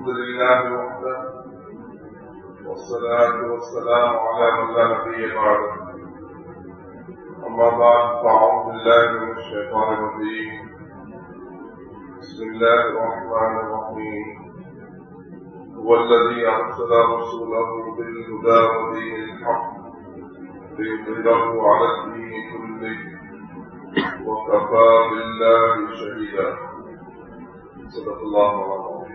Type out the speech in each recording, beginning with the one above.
لله وحده والصلاة والسلام على من لا نبي بعده أما بعد فأعوذ بالله من الشيطان الرجيم بسم الله الرحمن الرحيم هو الذي أرسل رسوله بالهدى ودين الحق ليظهره على الدين كله وكفى بالله شهيدا صدق الله العظيم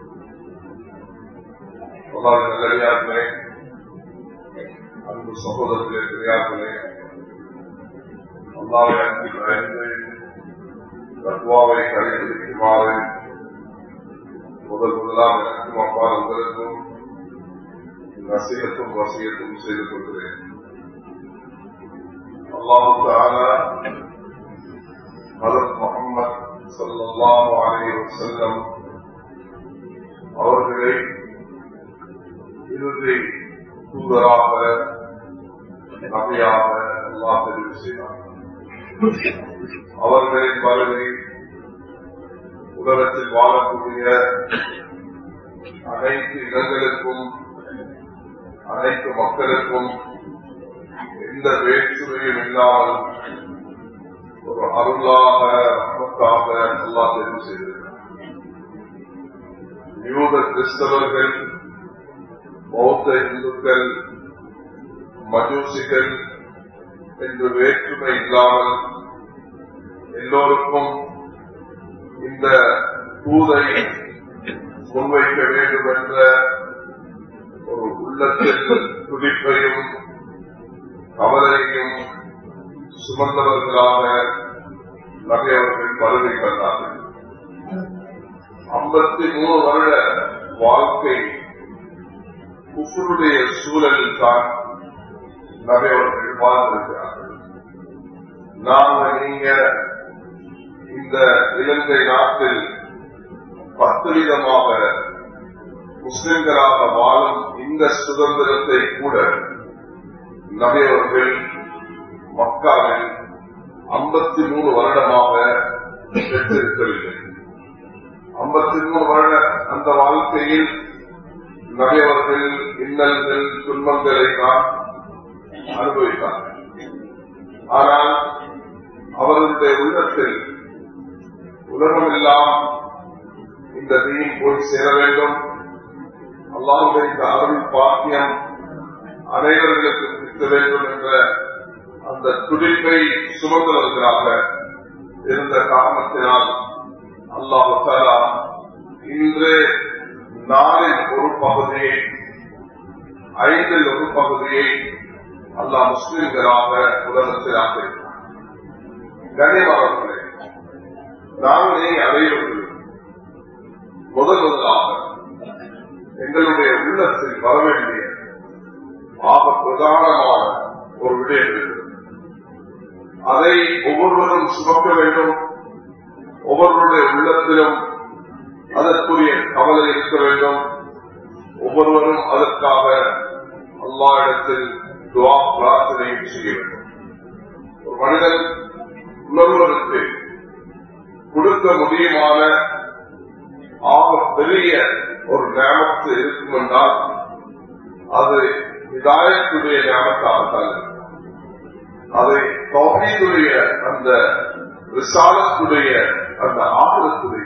والله நல்லடியார்களே அன்பு சகோதரர்களே பெரியார்களே அல்லாவை அன்பு பயந்து தத்வாவை கடைபிடிக்குமாறு முதல் முதலாம் எனக்கும் அப்பா உங்களுக்கும் நசீகத்தும் வசியத்தும் செய்து கொள்கிறேன் அல்லாஹு தாலா ஹலத் முகமது சல்லாஹு அலி வசல்லம் அவர்களை இறுதி தூதராக நபியாக அல்லா தெரிவு செய்தார் அவர்களின் வருகை உலகத்தில் வாழக்கூடிய அனைத்து இடங்களுக்கும் அனைத்து மக்களுக்கும் எந்த வேற்றுமையும் இல்லாமல் ஒரு அருளாக ரமத்தாக அல்லா தெரிவு செய்திருக்கிறார் யூத கிறிஸ்தவர்கள் பௌத்த இந்துக்கள் மஜூசிகள் என்று வேற்றுமை இல்லாமல் எல்லோருக்கும் இந்த தூதை முன்வைக்க வேண்டும் என்ற ஒரு உள்ளத்தில் துடிப்பையும் கவலையையும் சுமந்தவர்களாக நகையவர்கள் வருகை கண்டார்கள் ஐம்பத்தி மூணு வருட வாழ்க்கை குஃபருடைய சூழலில் தான் நகையவர்கள் வாழ்ந்திருக்கிறார்கள் நாம நீங்க இந்த இலங்கை நாட்டில் பத்து விதமாக முஸ்லிம்களாக வாழும் இந்த சுதந்திரத்தை கூட நகையவர்கள் மக்காவில் ஐம்பத்தி மூணு வருடமாக பெற்றிருக்கவில்லை ஐம்பத்தி மூணு வருட அந்த வாழ்க்கையில் நகையவர்கள் இன்னல்கள் துன்பங்களை தான் அனுபவித்தார்கள் ஆனால் அவர்களுடைய உள்ளத்தில் உலகமெல்லாம் இந்த தீன் போய் சேர வேண்டும் அல்லாவுடைய இந்த அருள் பாக்கியம் அனைவர்களுக்கும் கிட்ட வேண்டும் என்ற அந்த துடிப்பை சுமந்தவர்களாக இருந்த காரணத்தினால் அல்லாஹாலா இன்று நாளின் ஒரு பகுதியை ஐந்தில் ஒரு பகுதியை அல்லாஹ் முஸ்லிம்களாக உலகத்தில் ஆக்கியிருக்கிறார் கனியமானவர்களே நாங்களே அனைவர்கள் முதல் முதலாக எங்களுடைய உள்ளத்தில் வர வேண்டிய ஆக பிரதானமான ஒரு விடயம் இருக்கிறது அதை ஒவ்வொருவரும் சுமக்க வேண்டும் ஒவ்வொருவருடைய உள்ளத்திலும் அதற்குரிய கவலை இருக்க வேண்டும் ஒவ்வொருவரும் அதற்காக அல்லா இடத்தில் துவா பிரார்த்தனையும் செய்ய வேண்டும் ஒரு மனிதன் உணர்வதற்கு கொடுக்க முடியுமான ஆக பெரிய ஒரு ஞாபகத்து இருக்கும் என்றால் அது இதாயத்துடைய ஞாபகத்தாகத்தான் அதை தௌஹீதுடைய அந்த ரிசாலத்துடைய அந்த ஆசிரத்துடைய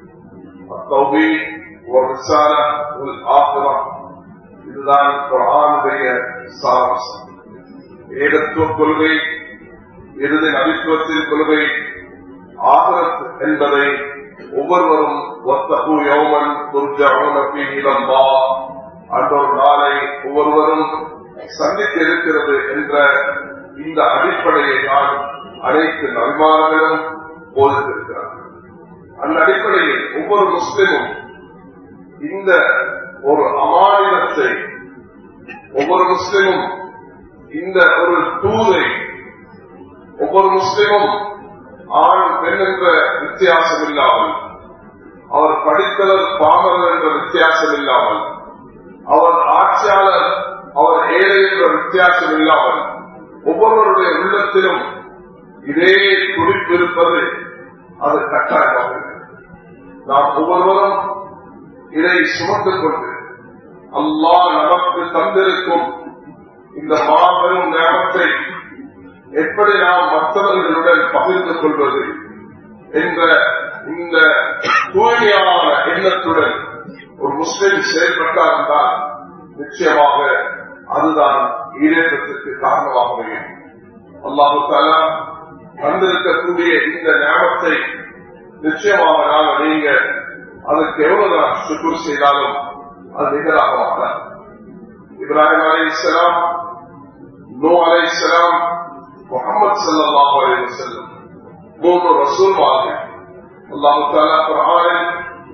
தௌஹீ ஒரு ரிசால ஒரு ஆசிரம் இதுதான் குரானுடைய சாரம்சம் ஏகத்துவ கொள்கை இறுதி நபித்துவத்தின் கொள்கை ஆகரத் என்பதை ஒவ்வொருவரும் ஒத்தகு யௌமன் துர்ஜி இளம்பா அன்ற ஒரு நாளை ஒவ்வொருவரும் சந்திக்க இருக்கிறது என்ற இந்த அடிப்படையை தான் அனைத்து நல்மார்களும் போதித்திருக்கிறார்கள் அந்த அடிப்படையில் ஒவ்வொரு முஸ்லிமும் இந்த ஒரு அமானியத்தை ஒவ்வொரு முஸ்லிமும் இந்த ஒரு தூதை ஒவ்வொரு முஸ்லிமும் ஆண் பெண் என்ற வித்தியாசம் இல்லாமல் அவர் படித்தவர் பாமரர் என்ற வித்தியாசம் இல்லாமல் அவர் ஆட்சியாளர் அவர் ஏழை என்ற வித்தியாசம் இல்லாமல் ஒவ்வொருவருடைய உள்ளத்திலும் இதே துடிப்பு இருப்பது அது கட்டாயமாக நாம் ஒவ்வொருவரும் இதை சுமந்து கொண்டு அல்லாஹ் நமக்கு தந்திருக்கும் இந்த மாபெரும் நேரத்தை எப்படி நாம் மற்றவர்களுடன் பகிர்ந்து கொள்வது என்ற இந்த தூய்மையான எண்ணத்துடன் ஒரு முஸ்லிம் செயல்பட்டார் என்றால் நிச்சயமாக அதுதான் ஈரேற்றத்திற்கு காரணமாக அமையும் அல்லாஹு தாலா தந்திருக்கக்கூடிய இந்த ஞாபகத்தை நிச்சயமாக நாங்கள் நீங்க அதுக்கு எவ்வளவுதான் சுக்குர் செய்தாலும் அது நிகராக மாட்டார் இப்ராஹிம் அலை இஸ்லாம் நோ அலை இஸ்லாம் முகமது சல்லாஹ் அலி வசல்லம் மூன்று ரசூல்மார்கள் அல்லாஹு தாலா குரானில்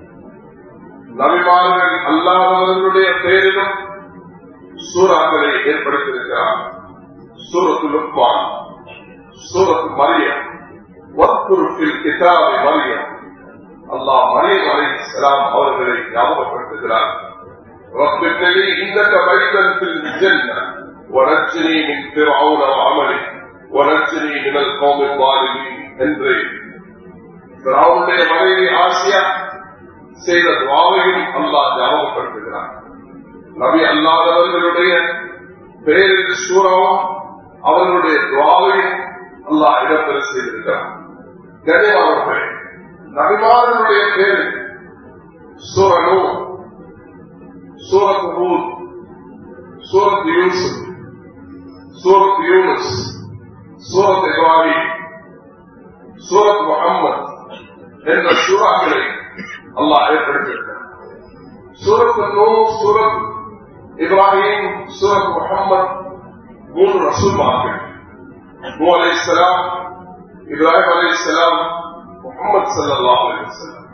நபிமார்கள் அல்லாதவர்களுடைய பெயரிலும் சூறாக்களை ஏற்படுத்தியிருக்கிறார் சூரத்து லுக்மான் சூரத்து மரியம் வற்புறுப்பில் கிதாபை மரியம் அல்லாஹ் மரியம் அலை இஸ்லாம் அவர்களை ஞாபகப்படுத்துகிறார் رب ابن عندك بيتا في الجنة ونجني من فرعون وعمله ونجني من القوم الظالمين என்று பிராவுடைய மனைவி ஆசியா செய்த துவாவையும் அல்லாஹ் ஞாபகப்படுத்துகிறார் நபி அல்லாதவர்களுடைய பெயரில் சூறாவும் அவர்களுடைய துவாவையும் அல்லாஹ் இடம்பெற செய்திருக்கிறார் கனிமாவர்களே நபிமாரனுடைய பேரில் சூரனு சூரத் ஹூத் சூரத் யூசுப் சூரத் யூனுஸ் சூரத் இப்ராஹிம் சூரத் முகம்மது என்ற சூறாக்களை அல்லாஹ் ஏற்படுத்தியிருக்கிறார் சூரத் நூ சூரத் இப்ராஹிம் சூரத் முகம்மது மூன்று ரசூல்மார்கள் நூ அலை இஸ்லாம் இப்ராஹிம் அலை இஸ்லாம் முகமது சல்லாஹ் அலி வசல்லாம்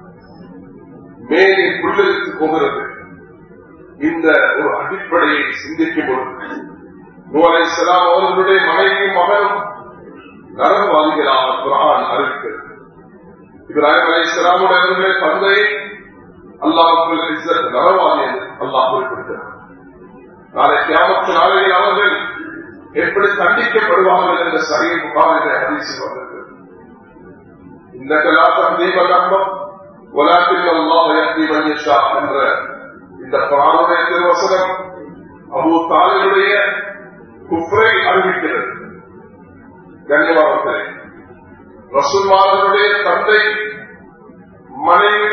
மேலே புள்ளெடுத்து போகிறது இந்த ஒரு அடிப்படையை சிந்திக்கும் பொழுது நூ அலை இஸ்லாம் அவர்களுடைய மனைவியும் மகனும் நரகவாதிகளாக குரான் அறிவிக்கிறது இப்ராஹிம் அலி இஸ்லாமுடைய அவர்களுடைய தந்தை அல்லாஹுக்கு நரவாதி என்று அல்லாஹ் குறிப்பிடுகிறார் நாளை கிராமத்து நாளையில் அவர்கள் எப்படி தண்டிக்கப்படுவார்கள் என்ற சரியை முகாமிலே அதிர்ச்சி வந்திருக்கிறது இந்த கலாச்சாரம் தீபகம்பம் உலகத்தில் அல்லாஹ் உயர்த்தி மன்யஷா என்ற இந்த குரானுடைய திருவசனம் அபு தாலினுடைய குப்ரை அறிவிக்கிறது கண்ணியமானவர்களே ரசூல்மாரனுடைய தந்தை மனைவி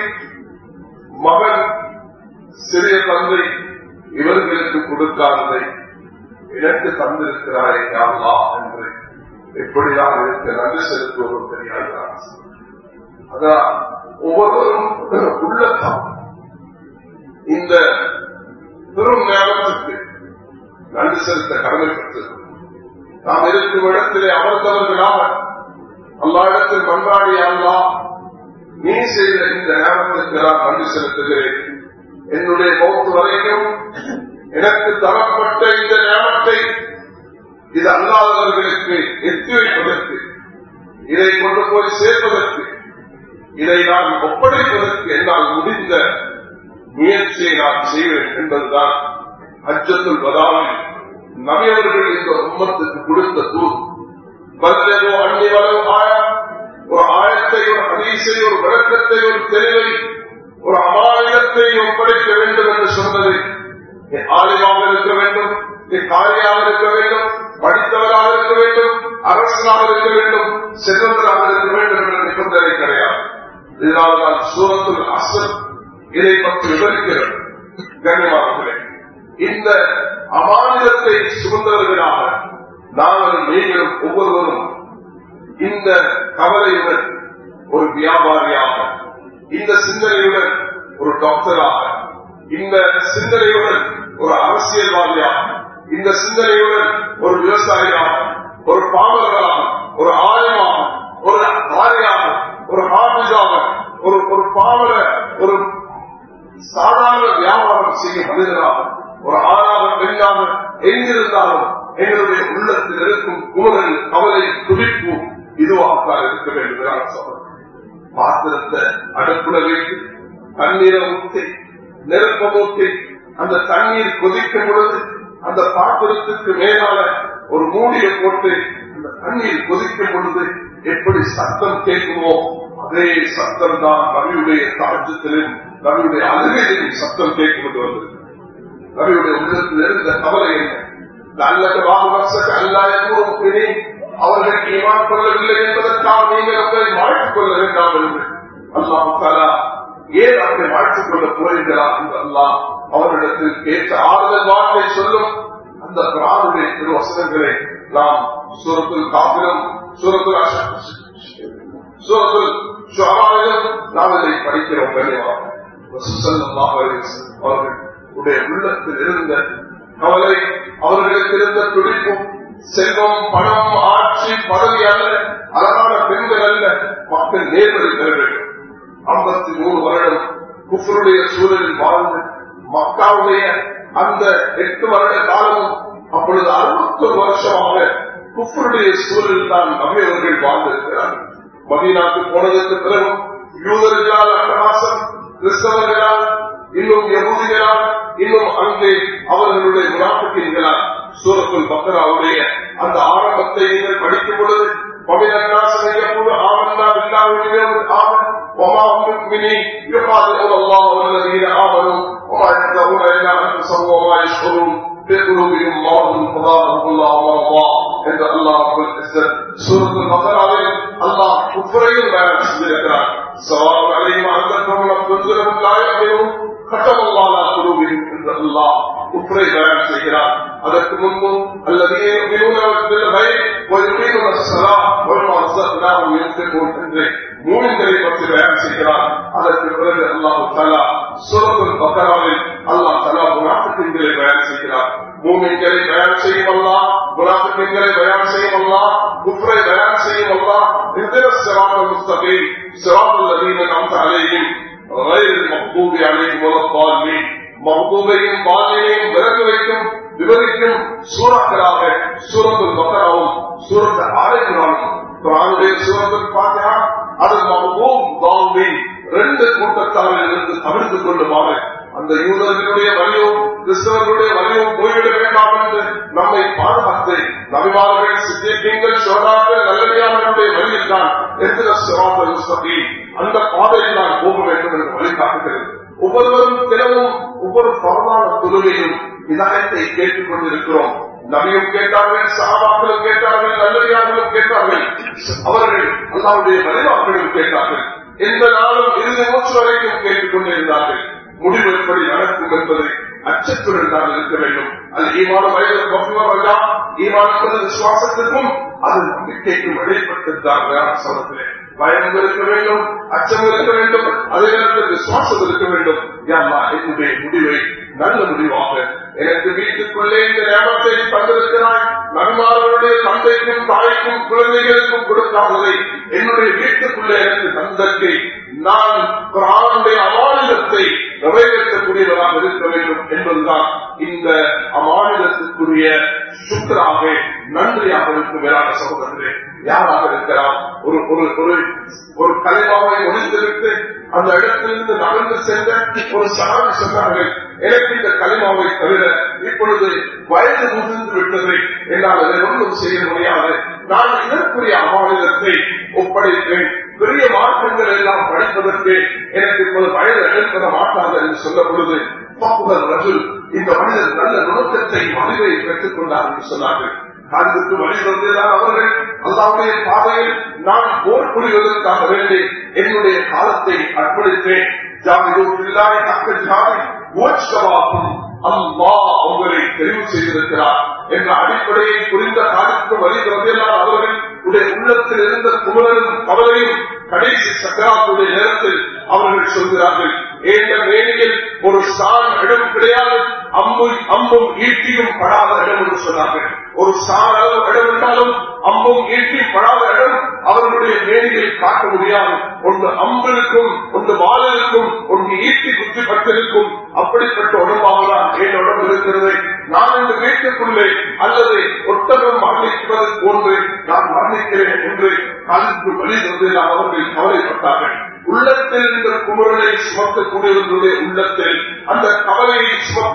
மகன் சிறிய தந்தை இவர்களுக்கு கொடுக்காததை எனக்கு தந்திருக்கிறாரே யாருலா என்று எப்படிதான் இருக்க நன்றி செலுத்துவதும் தெரியாது அதான் ஒவ்வொருவரும் உள்ளத்தான் இந்த பெரும் ஞாபகத்துக்கு நன்றி செலுத்த கடமைப்பட்டது நாம் இருக்கும் இடத்திலே அமர்ந்தவர்களாக அல்லா இடத்தில் பண்பாடி அல்லா நீ செய்த இந்த நேரத்திற்கு நான் நன்றி செலுத்துகிறேன் என்னுடைய மௌத்து வரைக்கும் எனக்கு தரப்பட்ட இந்த ஞாபகத்தை இது அல்லாதவர்களுக்கு எத்தி வைப்பதற்கு இதை கொண்டு போய் சேர்ப்பதற்கு இதை நான் ஒப்படைப்பதற்கு என்னால் முடிந்த முயற்சியை நான் செய்வேன் என்பதுதான் அச்சத்துள் வதாவில் நபியவர்கள் இந்த உம்மத்துக்கு கொடுத்த தூர் வல்லதோ அன்னி வரும் ஆயம் ஒரு ஆயத்தை ஒரு ஹதீஸை ஒரு விளக்கத்தை ஒரு தெளிவை ஒரு அமானியத்தை ஒப்படைக்க வேண்டும் என்று சொன்னது நீ ஆலிமாக இருக்க வேண்டும் நீ காரியாக இருக்க வேண்டும் படித்தவராக இருக்க வேண்டும் அரசனாக இருக்க வேண்டும் செல்வந்தராக இருக்க வேண்டும் என்ற நிபந்தனை கிடையாது இதனால் நான் சூரத்துல் அசல் இதை பற்றி விவரிக்கிறது கண்ணியமானவர்களே இந்த அமானிதத்தை சுமந்தவர்களாக நாங்கள் நீங்களும் ஒவ்வொருவரும் இந்த கவலையுடன் ஒரு வியாபாரியாக இந்த சிந்தனையுடன் ஒரு டாக்டராக இந்த சிந்தனையுடன் ஒரு அரசியல்வாதியாக இந்த சிந்தனையுடன் ஒரு விவசாயியாக ஒரு பாமரராக ஒரு ஆயமாக ஒரு ஆரியாக ஒரு ஹாபிஸாக ஒரு ஒரு பாமர ஒரு சாதாரண வியாபாரம் செய்யும் மனிதராக ஒரு ஆணாக பெண்ணாக எங்கிருந்தாலும் எங்களுடைய உள்ளத்தில் இருக்கும் குமரல் கவலை துடிப்பு இதுவாகத்தான் இருக்க வேண்டும் என சொல்றேன் பாத்திரத்தை அடுப்புல வைத்து தண்ணீரை ஊற்றி நெருப்ப ஊற்றி அந்த தண்ணீர் கொதிக்கும் பொழுது அந்த பாத்திரத்துக்கு மேலால ஒரு மூடியை போட்டு அந்த தண்ணீர் கொதிக்கும் பொழுது எப்படி சத்தம் கேட்குமோ அதே சத்தம் தான் நபியுடைய தாஜத்திலும் நபியுடைய அழுகையின் சத்தம் கேட்கப்பட்டு வந்தது நபியுடைய உள்ளத்தில் இருந்த கவலை என்ன நல்ல பாகுபக்சக்கு அல்லாத அவர்களுக்கு ஈமான் கொள்ளவில்லை என்பதற்காக நீங்கள் உங்களை வாழ்த்துக் கொள்ள வேண்டாம் என்று அல்லாஹு தாலா ஏன் அவரை வாழ்த்துக் கொள்ள போகிறீர்களா என்று அல்லாஹ் அவரிடத்தில் கேட்ட ஆறுதல் வார்த்தை சொல்லும் அந்த பிராணுடைய திரு வசனங்களை நாம் சூரத்தில் காப்பிலும் சூரத்தில் சூரத்தில் சுவாமிலும் நாம் இதை படிக்கிறோம் கனிவாக அவர்களுடைய உள்ளத்தில் இருந்த கவலை அவர்களுக்கு இருந்த துடிப்பும் செல்வம் பணம் ஆட்சி பதவி அல்ல அழகான பெண்கள் அல்ல மக்கள் நேர்வழி பெற வேண்டும் ஐம்பத்தி மூணு வருடம் குஃபருடைய சூழலில் வாழ்ந்து மக்காவுடைய அந்த எட்டு வருட காலமும் அப்பொழுது அறுபத்தொரு வருஷமாக குஃபருடைய சூழலில் தான் நபியவர்கள் வாழ்ந்திருக்கிறார்கள் மதீனாக்கு போனதற்கு பிறகு யூதர்களால் அட்டகாசம் கிறிஸ்தவர்களால் இன்னும் யகுதிகளால் இன்னும் அங்கே அவர்களுடைய முனாபிக்கீன்களால் சூரத்துல் பக்கராவுடைய அந்த ஆரம்பத்தை நீங்கள் படிக்கும் பொழுது ومن الناس من يقول آمنا بالله واليوم الآخر وما هم مؤمنين يخادعون الله والذين آمنوا وما يخدعون إلا أنفسهم وما يشعرون في قلوبهم مرض فضاقهم الله مرضا عند الله رب العزة سورة البقرة الله كفرين بيان سبيل سواء عليهم أنزلتهم لم تنزلهم لا يؤمنون ختم الله على قلوبهم عند الله كفري بيان செய்கிறார் அதற்கு முன்பு الذين يؤمنون بالغيب ويقيمون الصلاة وما رزقناهم ينفقون என்று மூலிகளை பற்றி பயான் செய்கிறார் அதற்கு பிறகு அல்லாஹு தலா சூரத்துல் பக்கராவில் அல்லாஹ் தலா முனாஃபிக்கின்களை பயான் செய்கிறார் மூமின்களை பயான் செய்யும் அல்லா முனாஃபிக்கின்களை பயான் செய்யும் அல்லா குஃப்ரை பயான் செய்யும் அல்லா இந்திர சிராமல் முஸ்தகீம் சிராமல் நபீன நாம் அலையும் غير المغضوب عليهم ولا الضالين மகபூபையும் பாதையையும் விலக்கு வைக்கும் விவரிக்கும் சூறாக்களாக சூரத்தில் பக்கராவும் சூரத்தை ஆரைக்குறாலும் குரானுடைய சூரத்தில் பார்த்தா அது மகபூப் பாம்பி ரெண்டு கூட்டத்தாரில் இருந்து தவிர்த்து கொள்ளுமாறு அந்த யூதர்களுடைய வழியும் கிறிஸ்தவர்களுடைய வழியும் போய்விட வேண்டாம் என்று நம்மை பாதுகாத்து நபிமார்கள் சித்தியங்கள் சோழாக்கள் நல்லடியாளர்களுடைய வழியில் தான் எந்திர சிவாசல் முஸ்தகி அந்த பாதையில் நான் போக வேண்டும் என்று வழிகாட்டுகிறது ஒவ்வொருவரும் தினமும் ஒவ்வொரு பரவான தொழுகையும் இதாயத்தை கேட்டுக் கொண்டிருக்கிறோம் நபியும் கேட்டார்கள் சாபாக்களும் கேட்டார்கள் நல்லடியார்களும் கேட்டார்கள் அவர்கள் அல்லாவுடைய வழிவாக்களும் கேட்டார்கள் எந்த நாளும் இறுதி மூச்சு வரைக்கும் கேட்டுக் கொண்டிருந்தார்கள் முடிவு எப்படி நடக்கும் என்பதை அச்சத்துடன் தான் இருக்க வேண்டும் அது ஈமான வயது பக்குவமல்லா ஈமான் என்பது விசுவாசத்திற்கும் அது நம்பிக்கைக்கும் இடைப்பட்டதுதான் சொல்லத்திலே பயம் இருக்க வேண்டும் அச்சம் இருக்க வேண்டும் அதே நேரத்தில் விசுவாசம் இருக்க வேண்டும் யாரா என்னுடைய முடிவை நல்ல முடிவாக எனக்கு வீட்டுக்குள்ளே இந்த நேரத்தை தந்திருக்கிறாய் நன்மார்களுடைய தந்தைக்கும் தாய்க்கும் குழந்தைகளுக்கும் கொடுக்காததை என்னுடைய வீட்டுக்குள்ளே எனக்கு தந்தத்தை நான் குரானுடைய அமானிதத்தை நிறைவேற்றக்கூடியவராக இருக்க வேண்டும் என்பதுதான் இந்த அமானிதத்துக்குரிய சுக்கராக நன்றியாக இருக்கும் வேளாண் சகோதரர்களே யாராக இருக்கிறார் ஒரு ஒரு ஒரு ஒரு கலைமாவை முடித்துவிட்டு அந்த இடத்திலிருந்து நகர்ந்து சென்ற ஒரு சகாவி சொன்னார்கள் எனக்கு இந்த கலிமாவை தவிர இப்பொழுது வயது முதிர்ந்து விட்டதை என்னால் அதை ஒன்றும் செய்ய முடியாது நான் இதற்குரிய அமானிதத்தை ஒப்படைப்பேன் பெரிய மாற்றங்கள் எல்லாம் படிப்பதற்கு எனக்கு இப்போது வயது எடுப்பத மாட்டாது என்று சொல்ல பொழுது பக்குதல் ரஜுல் இந்த மனிதர் நல்ல நுணுக்கத்தை அறிவை பெற்றுக் கொண்டார் என்று சொன்னார்கள் காலத்துக்கு வழி வந்ததான் அவர்கள் அல்லாவுடைய பாதையில் நான் போர் புரிவதற்காக வேண்டி என்னுடைய காலத்தை அர்ப்பணித்தேன் ஜாமிதோ பிள்ளாய் அக்க ஜாதி ஓட்சவாகும் அம்மா உங்களை தெரிவு செய்திருக்கிறார் என்ற அடிப்படையை புரிந்த காலத்துக்கு வழி வந்தெல்லாம் அவர்கள் உடைய உள்ளத்தில் இருந்த குமரனும் கவலையும் கடைசி சக்கராத்துடைய நேரத்தில் அவர்கள் சொல்கிறார்கள் ஏற்ற வேலையில் ஒரு சான் இடம் கிடையாது அம்பும் அம்பும் ஈட்டியும் படாத இடம் என்று சொன்னார்கள் ஒரு சான் அளவு இடம் என்றாலும் அம்பும் ஈட்டி படாத இடம் அவர்களுடைய மேனியில் காட்ட முடியாது ஒன்று அம்பிற்கும் ஒன்று வாழலுக்கும் ஒன்று ஈட்டி குத்தி பட்டிருக்கும் அப்படிப்பட்ட உடம்பாக தான் என் உடம்பு இருக்கிறது நான் இந்த வீட்டுக்குள்ளே அல்லது ஒட்டகம் மரணிப்பது போன்று நான் மரணிக்கிறேன் என்று காலத்துக்கு வழி வந்து அவர்கள் கவலைப்பட்டார்கள் உள்ளத்தில் இந்த குமுறலை சுமக்கக்கூடியவர்களுடைய உள்ளத்தில் அந்த கவலையை சுமக்க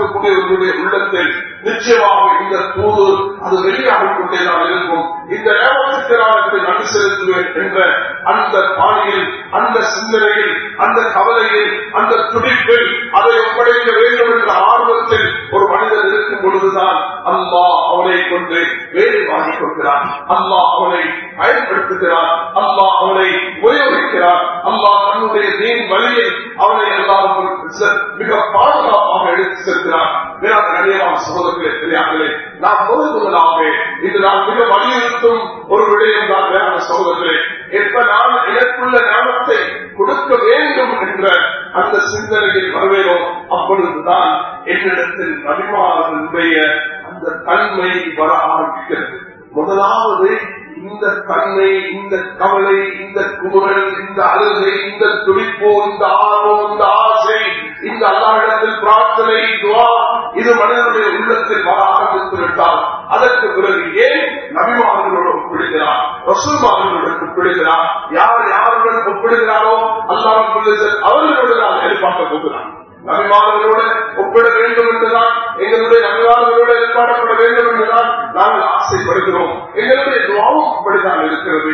இருக்கக்கூடியவர்களுடைய உள்ளத்தில் நிச்சயமாக இந்த தூது அது வெளியாகிக் கொண்டேதான் இருக்கும் இந்த நேரத்துக்கு நான் இப்படி நன்றி செலுத்துவேன் என்ற அந்த பாணியில் அந்த சிந்தனையில் அந்த கவலையில் அந்த துடிப்பில் அதை ஒப்படைக்க வேண்டும் என்ற ஆர்வத்தில் ஒரு மனிதன் இருக்கும் பொழுதுதான் அம்மா அவனை கொண்டு வேலை வாங்கிக் கொள்கிறான் அம்மா அவனை பயன்படுத்துகிறார் அம்மா அவனை உபயோகிக்கிறார் அம்மா தன்னுடைய தீன் வழியில் அவனை எல்லாருக்கும் மிக பாதுகாப்பாக எடுத்து செல்கிறார் வேளாண் கண்ணியமான சகோதரர்களே தெரியாமலே நாம் முதல் முதலாக இது நான் மிக வலியுறுத்தும் ஒரு விடயம் தான் வேளாண் சகோதரர்களே எப்ப நான் எனக்குள்ள ஞானத்தை கொடுக்க வேண்டும் என்ற அந்த சிந்தனையில் வருவேனோ அப்பொழுதுதான் என்னிடத்தில் நபிமாரனுடைய அந்த தன்மை வர ஆரம்பிக்கிறது முதலாவது இந்த தன்மை இந்த கவலை இந்த குமுறல் இந்த அழுகை இந்த துடிப்பு இந்த ஆர்வம் இந்த ஆசை இந்த அல்லாஹிடத்தில் பிரார்த்தனை துவா இது மனிதனுடைய உள்ளத்தில் வர ஆரம்பித்து விட்டால் அதற்கு பிறகு ஏன் நபிமார்களோடு ஒப்பிடுகிறார் ரசூல்மார்களுடன் ஒப்பிடுகிறார் யார் யாருடன் ஒப்பிடுகிறாரோ அல்லாஹ் அவர்களோடு நான் எதிர்பார்க்க போகிறான் நபிமார்களோடு ஒப்பிட வேண்டும் என்றுதான் எங்களுடைய நபிமார்களோடு எதிர்பார்க்கப்பட வேண்டும் என்றுதான் நாங்கள் ஆசைப்படுகிறோம் எங்களுடைய துவாவும் அப்படித்தான் இருக்கிறது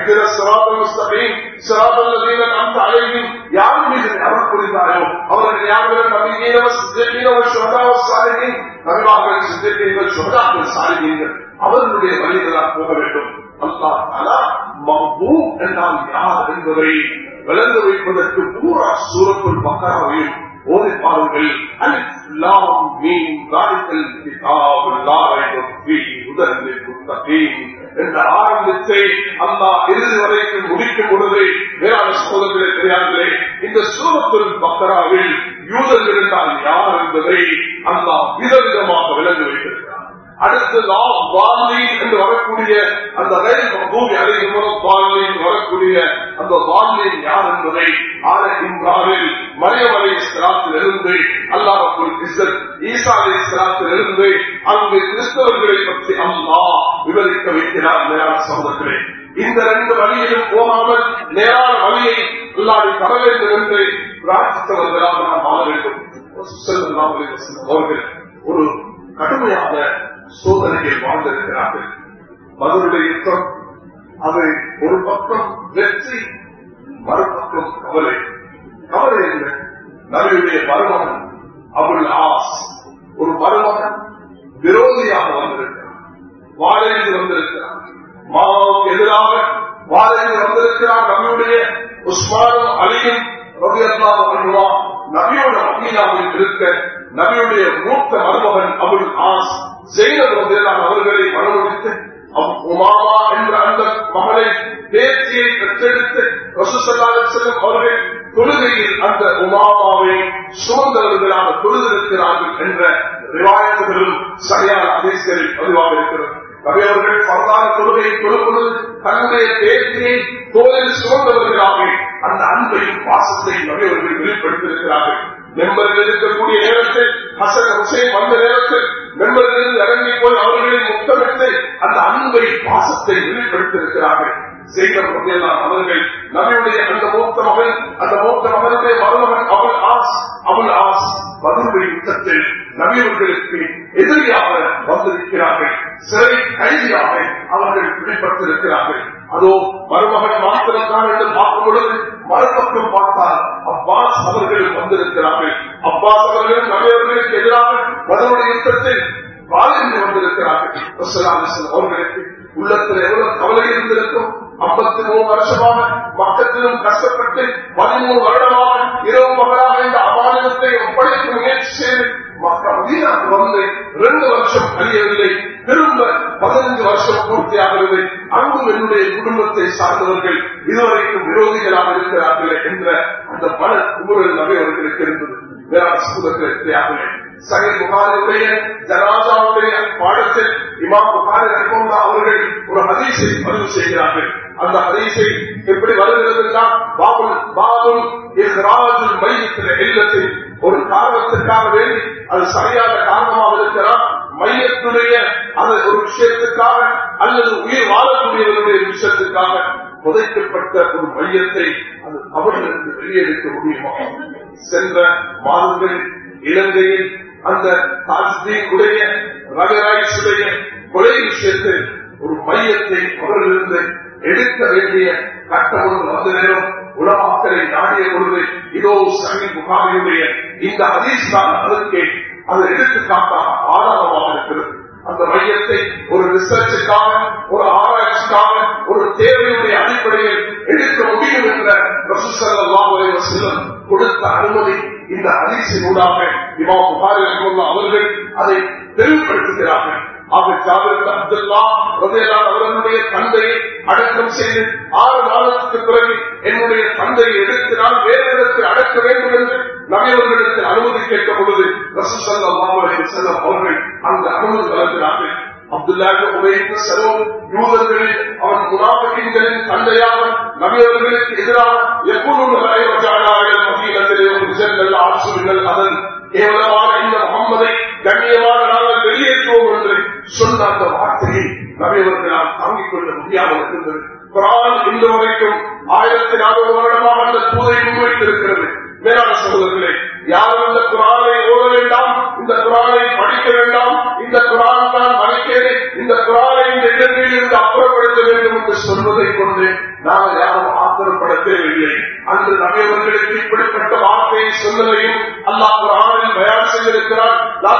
யார் மீது அவர் புரிந்தாரோ அவர்கள் யாரும் நபிமார்கள் சித்திரங்கள் சொல்லாமல் சாலினீர்கள் அவர்களுடைய வழிகளால் போக வேண்டும் அல்லா மஹூ என்றால் யார் என்பதை விளங்க வைப்பதற்கு பூரா சூரத்துள் மக்களாவையும் ஓதி பாருங்கள் அலிஸ்லாம் மீன் காலிக்கல் கிதாப் முதலில் முத்தகீன் என்ற ஆரம்பித்தை அல்லா இறுதி வரைக்கும் முடிக்கும் பொழுது வேளாண் சோதர்களே தெரியாமலே இந்த சூரத்துல் பக்கராவில் யூதர்கள் இருந்தால் யார் என்பதை அல்லா விதவிதமாக விளங்கி வைத்திருக்கிறார் அடுத்து வால்மீன் என்று வரக்கூடிய அந்த ரயில் பூமி அலைகுமரம் வால்மீன் வரக்கூடிய அந்த வால்மீன் யார் என்பதை ஆல இம்ரானில் மரியம் அலை இஸ்லாத்தில் இருந்து அல்லாஹுல் இசத் ஈசா அலை இஸ்லாத்தில் இருந்து அங்கு கிறிஸ்தவர்களை பற்றி அம்மா விவரிக்க வைக்கிறார் மேலான சமூகத்திலே இந்த ரெண்டு வழியிலும் போகாமல் நேரான வழியை அல்லாடி தர வேண்டும் என்று பிரார்த்தித்தவர்களாக நாம் வாழ வேண்டும் அவர்கள் ஒரு கடுமையான சோதனையில் வாழ்ந்திருக்கிறார்கள் மதுருடைய யுத்தம் அது ஒரு பக்கம் வெற்றி மறுபக்கம் கவலை கவலை என்ன நபியுடைய மருமகன் அவள் ஆஸ் ஒரு மருமகன் விரோதியாக வந்திருக்கிறார் வாழைந்து வந்திருக்கிறார் மாவுக்கு எதிராக வாழைந்து வந்திருக்கிறார் நபியுடைய உஸ்மானும் அலியும் ரபியல்லாஹ் அல்வா நபியோட மதீனாவில் இருக்க நபியுடைய மூத்த மருமகன் அபுல் ஆஸ் செய்தவர்களால் அவர்களை மனமுடித்து உமாமா என்ற அந்த மகளை பேச்சியை பெற்றெடுத்து ரசூசல்லாத செல்லும் அவர்கள் தொழுகையில் அந்த உமாமாவை சுமந்தவர்களாக தொழுதிருக்கிறார்கள் என்ற ரிவாயத்துகளும் சரியான அதிர்ச்சிகளில் பதிவாக இருக்கிறது நபி அவர்கள் பரவான தொழுகையை தொழும்பொழுது தன்னுடைய பேச்சியை தோலில் சுமந்தவர்களாக அந்த அன்பையும் பாசத்தையும் நபி அவர்கள் வெளிப்படுத்தியிருக்கிறார்கள் மெம்பரில் இருக்கக்கூடிய நேரத்தில் ஹசன் ஹுசைன் வந்த நேரத்தில் மெம்பரிலிருந்து இறங்கி போய் அவர்களை முத்தமிட்டு அந்த அன்பை பாசத்தை வெளிப்படுத்தியிருக்கிறார்கள் செய்தவர்கள் அவர்கள் நபியுடைய அந்த மூத்த மகன் அந்த மூத்த மகனுடைய மருமகன் அவள் ஆஸ் அவள் ஆஸ் பதிலுடைய யுத்தத்தில் நபியவர்களுக்கு எதிரியாக வந்திருக்கிறார்கள் சிறை கைதியாக அவர்கள் பிடிப்பட்டிருக்கிறார்கள் அதோ மருமகன் மாத்திரம்தான் என்று பார்க்கும் பொழுது மறுபக்கம் பார்த்தால் அப்பாஸ் அவர்கள் வந்திருக்கிறார்கள் அப்பாஸ் அவர்கள் நபியவர்களுக்கு எதிராக பதிலுடைய யுத்தத்தில் வாழ்ந்து வந்திருக்கிறார்கள் அவர்களுக்கு உள்ளத்தில் எவ்வளவு கவலை இருந்திருக்கும் ஐம்பத்தி மூணு வருஷமாக மக்கத்திலும் கஷ்டப்பட்டு பதிமூணு வருடமாக இரவு மகளாக இந்த அபாயத்தை ஒப்படைக்க முயற்சி செய்து மக்கள் மதீனாக்கு வந்து ரெண்டு வருஷம் கழியவில்லை திரும்ப பதினஞ்சு வருஷம் பூர்த்தியாகிறது அங்கும் என்னுடைய குடும்பத்தை சார்ந்தவர்கள் இதுவரைக்கும் விரோதிகளாக இருக்கிறார்கள் என்ற அந்த பல குமுறல் நபை அவர்களுக்கு இருந்தது வேற சமூகத்தில் சகை புகாருடைய ஜனாதாவுடைய பாடத்தில் இமாம் புகாரி ரஹ்மல்லா அவர்கள் ஒரு ஹதீஸை பதிவு செய்கிறார்கள் அந்த ஹதீஸை எப்படி வருகிறது என்றால் பாபுல் பாபுல் இஹ்ராஜுல் மையத்தின் இல்லத்தில் ஒரு காரணத்திற்காக வேண்டி அது சரியான காரணமாக இருக்கிறார் மையத்துடைய அந்த ஒரு விஷயத்துக்காக அல்லது உயிர் வாழக்கூடியவர்களுடைய விஷயத்துக்காக புதைக்கப்பட்ட ஒரு மையத்தை அது அவர்களுக்கு வெளியெடுக்க முடியுமா சென்ற மாதங்களில் இலங்கையில் அந்த தாஜ்தீனுடைய ரகராய்ஸுடைய கொலை விஷயத்தில் ஒரு மையத்தை அவர்களிருந்து எடுக்க வேண்டிய கட்டம் ஒன்று வந்த நேரம் உலமாக்களை நாடிய பொழுது இதோ சனி முகாமியுடைய இந்த ஹதீஸ் தான் அதற்கு அது எடுத்துக்காட்டாக ஆதாரமாக இருக்கிறது அந்த மையத்தை ஒரு ரிசர்ச்சுக்காக ஒரு ஆராய்ச்சிக்காக ஒரு தேவையுடைய அடிப்படையில் எடுக்க முடியும் என்ற ரசூசல்லாஹு செல்லும் கொடுத்த அனுமதி இந்த ஹதீஸினூடாக இமாம் புகாரி ரஹ்மத்துல்லாஹ் அவர்கள் அதை தெளிவுபடுத்துகிறார்கள் ஆக ஜாபிர் அப்துல்லா ரதையெல்லாம் அவர்களுடைய தந்தையை அடக்கம் செய்து ஆறு மாதத்துக்கு பிறகு என்னுடைய தந்தையை எடுத்து நான் வேறு இடத்தில் அடக்க வேண்டும் என்று நபியவர்களிடத்தில் அனுமதி கேட்க பொழுது ரசூசல்லாஹு செல்லம் அவர்கள் அந்த அனுமதி வழங்கினார்கள் அப்துல்லாஹ் உபயோகித்த செலவும் யூதர்களில் அவன் முனாபிகளின் தந்தையாக நபியவர்களுக்கு எதிராக எப்பொழுது மத்தியிலே ஒரு விஜயங்கள் ஆட்சிகள் அதன் கேவலமான இந்த முகம்மதை கண்ணியமான நாங்கள் வெளியேற்றுவோம் என்று சொன்ன அந்த வார்த்தையை நபியவர்களால் தாங்கிக் கொள்ள முடியாமல் இருந்தது குரான் இன்று வரைக்கும் ஆயிரத்தி நானூறு வருடமாக அந்த தூதை முன்வைத்திருக்கிறது மேலான சகோதரர்களே யாரும் இந்த குரானை ஓத வேண்டாம் இந்த குரானை படிக்க வேண்டாம் இந்த குரான் தான் மறைக்கிறது இந்த குரானை இந்த இடத்தில் இருந்து அப்புறப்படுத்த வேண்டும் என்று சொல்வதை கொண்டு நாம் யாரும் ஆத்திரப்பட தேவையில்லை அன்று நபியவர்களுக்கு இப்படிப்பட்ட வார்த்தையை சொன்னதையும் அல்லாஹ் குரானில் பயான் செய்திருக்கிறார்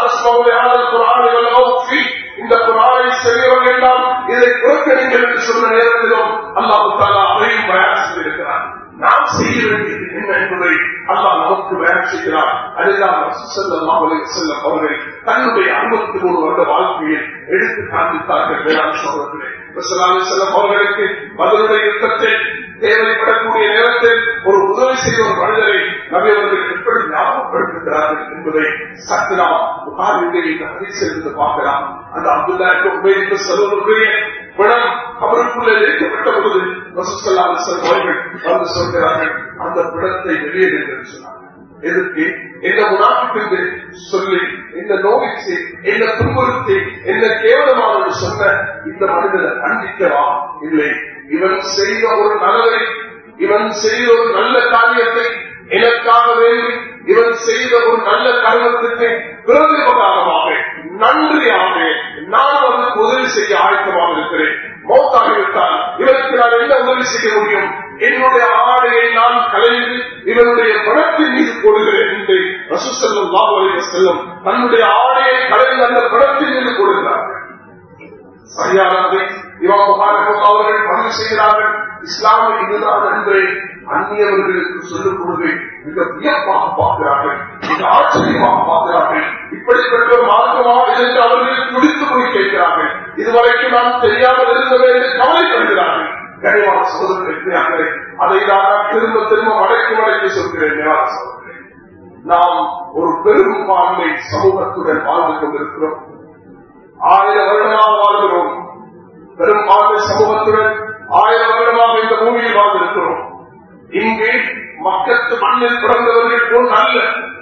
இந்த குரானை செய்ய வேண்டாம் இதை புறக்கணிங்கள் என்று சொன்ன நேரத்திலும் அல்லாஹு தாலா அதையும் பயான் செய்திருக்கிறார் நாம் செய்ய வேண்டியது என்ன என்பதை அல்லாஹ் நமக்கு வேலை செய்கிறார் அதுதான் செல்லம் அவர்கள் தன்னுடைய அறுபத்தி மூணு வருட வாழ்க்கையில் எடுத்து காண்பித்தார்கள் வேளாண் சோழர்களே செல்லம் அவர்களுக்கு பதிலுடைய யுத்தத்தை தேவைப்படக்கூடிய நேரத்தில் ஒரு உதவி செய்த ஒரு மனிதரை நபியவர்கள் எப்படி ஞாபகப்படுத்துகிறார்கள் என்பதை சற்று நாம் புகாரிலே இந்த ஹதீஸிலிருந்து பார்க்கலாம் அந்த அப்துல்லாக்கு உபயோகித்த செல்வனுடைய பணம் அவருக்குள்ளே இணைக்கப்பட்ட பொழுது வசூசல்லாத அவர்கள் வந்து சொல்கிறார்கள் அந்த பிணத்தை வெளியேறுங்கள் சொன்னார்கள் எதுக்கு என்ன முனாபிக்கு சொல்லி என்ன நோய்க்கு என்ன துன்புறுத்தி என்ன கேவலமாக சொன்ன இந்த மனிதனை கண்டிக்கவா இல்லை இவன் செய்த ஒரு நலவை இவன் செய்த ஒரு நல்ல காரியத்தை எனக்காக வேண்டி இவன் செய்த ஒரு நல்ல கருமத்துக்கு பிரதிபகாரமாக நன்றியாக நான் வந்து உதவி செய்ய ஆயத்தமாக இருக்கிறேன் மௌத்தாகிவிட்டால் இவருக்கு நான் என்ன உதவி செய்ய முடியும் என்னுடைய ஆடையை நான் கலைந்து இவனுடைய பணத்தின் மீது போடுகிறேன் என்று ரசு செல்லும் லாபவழிக செல்லும் தன்னுடைய ஆடையை கலைந்து அந்த பணத்தின் மீது போடுகிறார்கள் சரியானதை இவன் அவர்கள் பதிவு செய்கிறார்கள் இஸ்லாமை இதுதான் என்று அந்நியவர்களுக்கு சொல்லும் பொழுது மிக வியப்பாக பார்க்கிறார்கள் மிக ஆச்சரியமாக பார்க்கிறார்கள் இப்படிப்பட்ட ஒரு மார்க்கமாக இருந்து அவர்கள் துடித்து போய் கேட்கிறார்கள் இதுவரைக்கும் நாம் தெரியாமல் இருந்தது என்று கவலைப்படுகிறார்கள் கனிவான சோதனை அதை நான் திரும்ப திரும்ப வடக்கு வடக்கு சொல்கிறேன் மேலான சோதனை நாம் ஒரு பெரும்பான்மை சமூகத்துடன் வாழ்ந்து கொண்டிருக்கிறோம் ஆயிரம் வருடமாக வாழ்கிறோம் பெரும்பான்மை சமூகத்துடன் ஆயிரம் வருடமாக இந்த பூமியில் வாழ்ந்திருக்கிறோம் இங்கே மக்கத்து மண்ணில் பிறந்தவர்கள் போல் அல்ல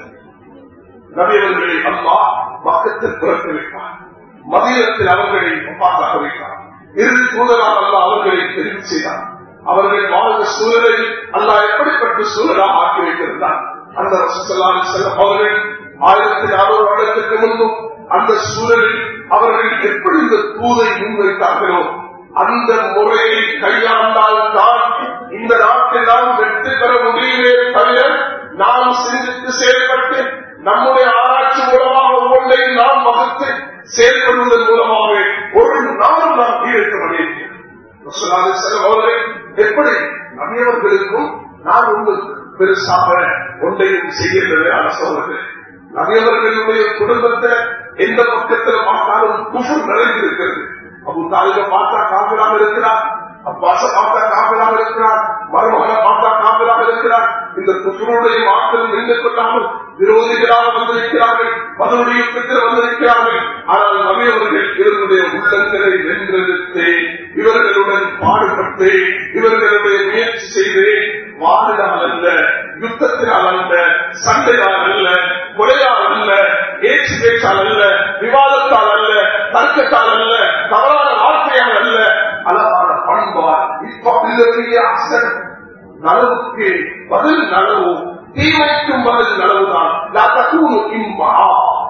நபியவர்களை அல்லா மக்கத்தில் பிறக்க வைத்தார் மதியத்தில் அவர்களை பாதாக வைத்தார் இறுதி தூதரால் அல்ல அவர்களை தெரிவு செய்தார் அவர்கள் வாழ்ந்த சூழலை அல்லா எப்படிப்பட்ட சூழலாக ஆக்கி வைத்திருந்தார் அந்த ரசலால் செல்லும் அவர்கள் ஆயிரத்தி நானூறு வருடத்திற்கு முன்பும் அந்த சூழலில் அவர்கள் எப்படி இந்த தூதை முன்வைத்தார்களோ அந்த முறையை கையாண்டால் தான் இந்த நாட்டில் நாம் வெற்றி பெற முடியுமே தவிர நாம் சிந்தித்து செயல்பட்டு நம்முடைய ஆராய்ச்சி மூலமாக ஒவ்வொன்றையும் நாம் வகுத்து செயல்படுவதன் மூலமாக ஒரு நாள் நாம் கீழ்க்க முடியும் அவர்கள் எப்படி நபியவர்களுக்கும் நான் உங்களுக்கு பெருசாக ஒன்றையும் செய்கின்றது அரசவர்கள் நபியவர்களுடைய குடும்பத்தை எந்த பக்கத்தில் பார்த்தாலும் குஃபுர் நிறைந்திருக்கிறது அபு தாலிக பார்த்தா காப்பிலாக இருக்கிறார் அப்பாச பார்த்தா காப்பிலாக இருக்கிறார் மருமகனை பார்த்தா காப்பிலாக இருக்கிறார் இந்த குஃபருடைய மாற்றம் நின்று கொள்ளாமல் விரோதிகளாக வந்திருக்கிறார்கள் மதனுடைய யுத்தத்தில் வந்திருக்கிறார்கள் ஆனால் நபியவர்கள் இவர்களுடைய உள்ளங்களை வென்றெடுத்து இவர்களுடன் பாடுபட்டு இவர்களுடைய முயற்சி செய்து வாழினால் அல்ல யுத்தத்தினால் அல்ல சண்டையால் அல்ல கொலையால் அல்ல ஏச்சு பேச்சால் அல்ல விவாதத்தால் அல்ல தர்க்கத்தால் அல்ல தவறான வார்த்தையால் அல்ல அழகான பண்பால் இப்ப அசன் நலவுக்கு பதில் நலவு தீமைக்கும் பதில் நலவுதான் இன்பா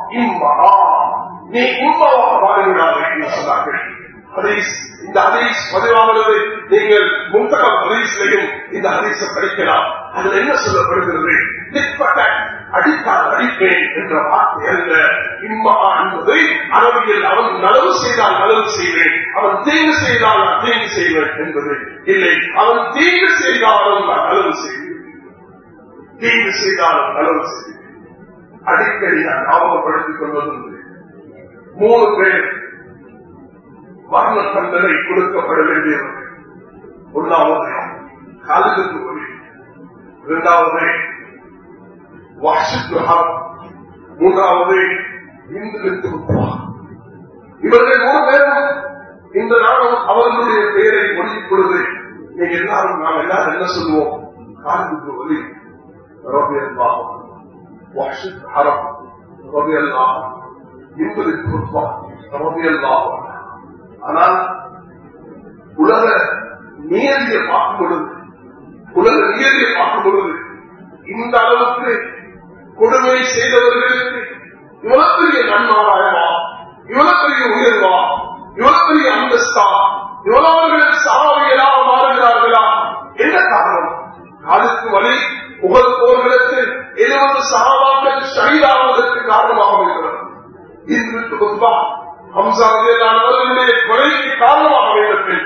இம்மா நீ இம்மாவாக வாழுகிறார்கள் என்று சொன்னார்கள் ஹதீஸ் இந்த ஹதீஸ் பதிவாகிறது நீங்கள் முன்தகம் ஹதீஸ்லையும் இந்த ஹதீஸை படிக்கலாம் அதுல என்ன சொல்லப்படுகிறது திட்பட்ட அடித்தால் அடிப்பேன் என்ற வார்த்தை அல்ல இம்மா என்பதை அரபியில் அவன் நலவு செய்தால் நலவு செய்வேன் அவன் தீங்கு செய்தால் நான் தீங்கு செய்வேன் என்பது இல்லை அவன் தீங்கு செய்தாலும் நான் நலவு செய்வேன் தீங்கு செய்தாலும் நலவு செய்வேன் அடிக்கடி நான் ஞாபகப்படுத்திக் கொள்வதுண்டு மூணு பேர் மரண தண்டனை கொடுக்கப்பட வேண்டியவர்கள் ஒன்றாவது காலத்துக்கு ஒளி இரண்டாவது வாஷிக்கு மூன்றாவது இந்துவிற்கு இவர்கள் மூணு பேரும் இந்த நாளும் அவர்களுடைய பெயரை ஒழிக்கும் பொழுது நீங்க எல்லாரும் நாம் எல்லாரும் என்ன சொல்லுவோம் காலத்துக்கு ஒளி ரபி அல்லாஹ் வாஷிக் ஹரம் ரபி அல்லாஹ் இந்துவிற்கு ரபி அல்லாஹ் ஆனால் உலக நியதியை பார்க்கும் பொழுது உலக நியதியை பார்க்கும் பொழுது இந்த அளவுக்கு கொடுமை செய்தவர்களுக்கு இவ்வளவு பெரிய நன்மாராயமா இவ்வளவு பெரிய உயர்வா இவ்வளவு பெரிய அந்தஸ்தா இவ்வளவர்கள் சாவியலாக மாறுகிறார்களா என்ன காரணம் காலுக்கு வழி உகல் போர்களுக்கு எழுபது சாபாக்கள் ஷஹீதாவதற்கு காரணமாக இருக்கிறது இன்று குத்பா ஹம்சாவுடைய கொலைக்கு காரணமாக வேண்டும்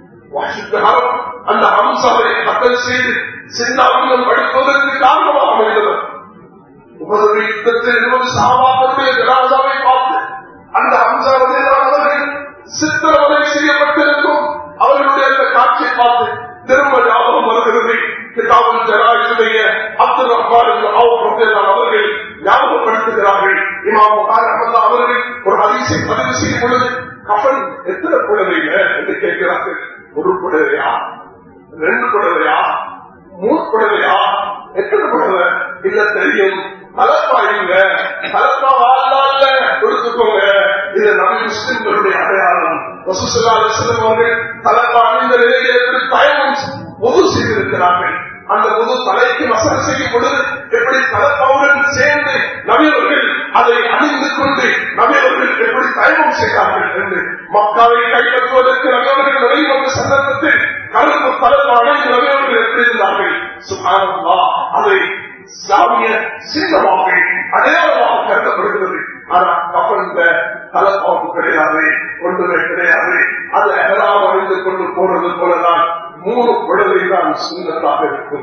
அந்த ஹம்சாவை கத்தல் செய்து சின்ன அங்கம் படிப்பதற்கு காரணமாக அமைந்தது உமது யுத்தத்தில் இருபது சாபாக்களுடைய ஜனாதாவை பார்த்து அந்த ஹம்சாவுடைய அவர்கள் சித்திரவதை செய்யப்பட்டிருக்கும் அவர்களுடைய அந்த காட்சியை பார்த்து திரும்ப ஞாபகம் வருகிறது கிதாபுல் ஜனாயுடைய அப்துல் ரஹ்மான் அவர்கள் ஞாபகப்படுத்துகிறார்கள் இமாம் புகார் அஹமதா அவர்கள் ஒரு அதிசை பதிவு செய்யும் பொழுது கஃன் எத்தனை குழந்தைங்க என்று கேட்கிறார்கள் ஒரு குழந்தையா ரெண்டு குழந்தையா மூணு குழந்தையா எத்தனை குழந்தை இல்ல தெரியும் கலப்பா இல்ல கலப்பா வாழ்நாள்ல கொடுத்துக்கோங்க இது நபி முஸ்லிம்களுடைய அடையாளம் அவர்கள் கலப்பா அணிந்த நிலையில் எப்படி பயணம் பொது செய்திருக்கிறார்கள் அந்த பொது தலைக்கு வசனம் செய்யும் பொழுது எப்படி கலப்பாவுடன் சேர்ந்து நபியவர்கள் அதை அணிந்து கொண்டு நபியவர்கள் எப்படி தயமம் செய்தார்கள் என்று மக்காவை கைப்பற்றுவதற்கு நபியவர்கள் வெளிவந்த சந்தர்ப்பத்தில் கருப்பு கலப்பு அனைத்து நபியவர்கள் எப்படி இருந்தார்கள் சுகாரம்மா அதை இஸ்லாமிய சின்னமாக அடையாளமாக கருதப்படுகிறது ஆனா கப்பந்த தலப்பாம்பு கிடையாது ஒன்றுமே கிடையாது அது அகலாம் அறிந்து கொண்டு போறது போலதான் மூணு குழந்தை தான் சுண்ணத்தாக இருக்கும்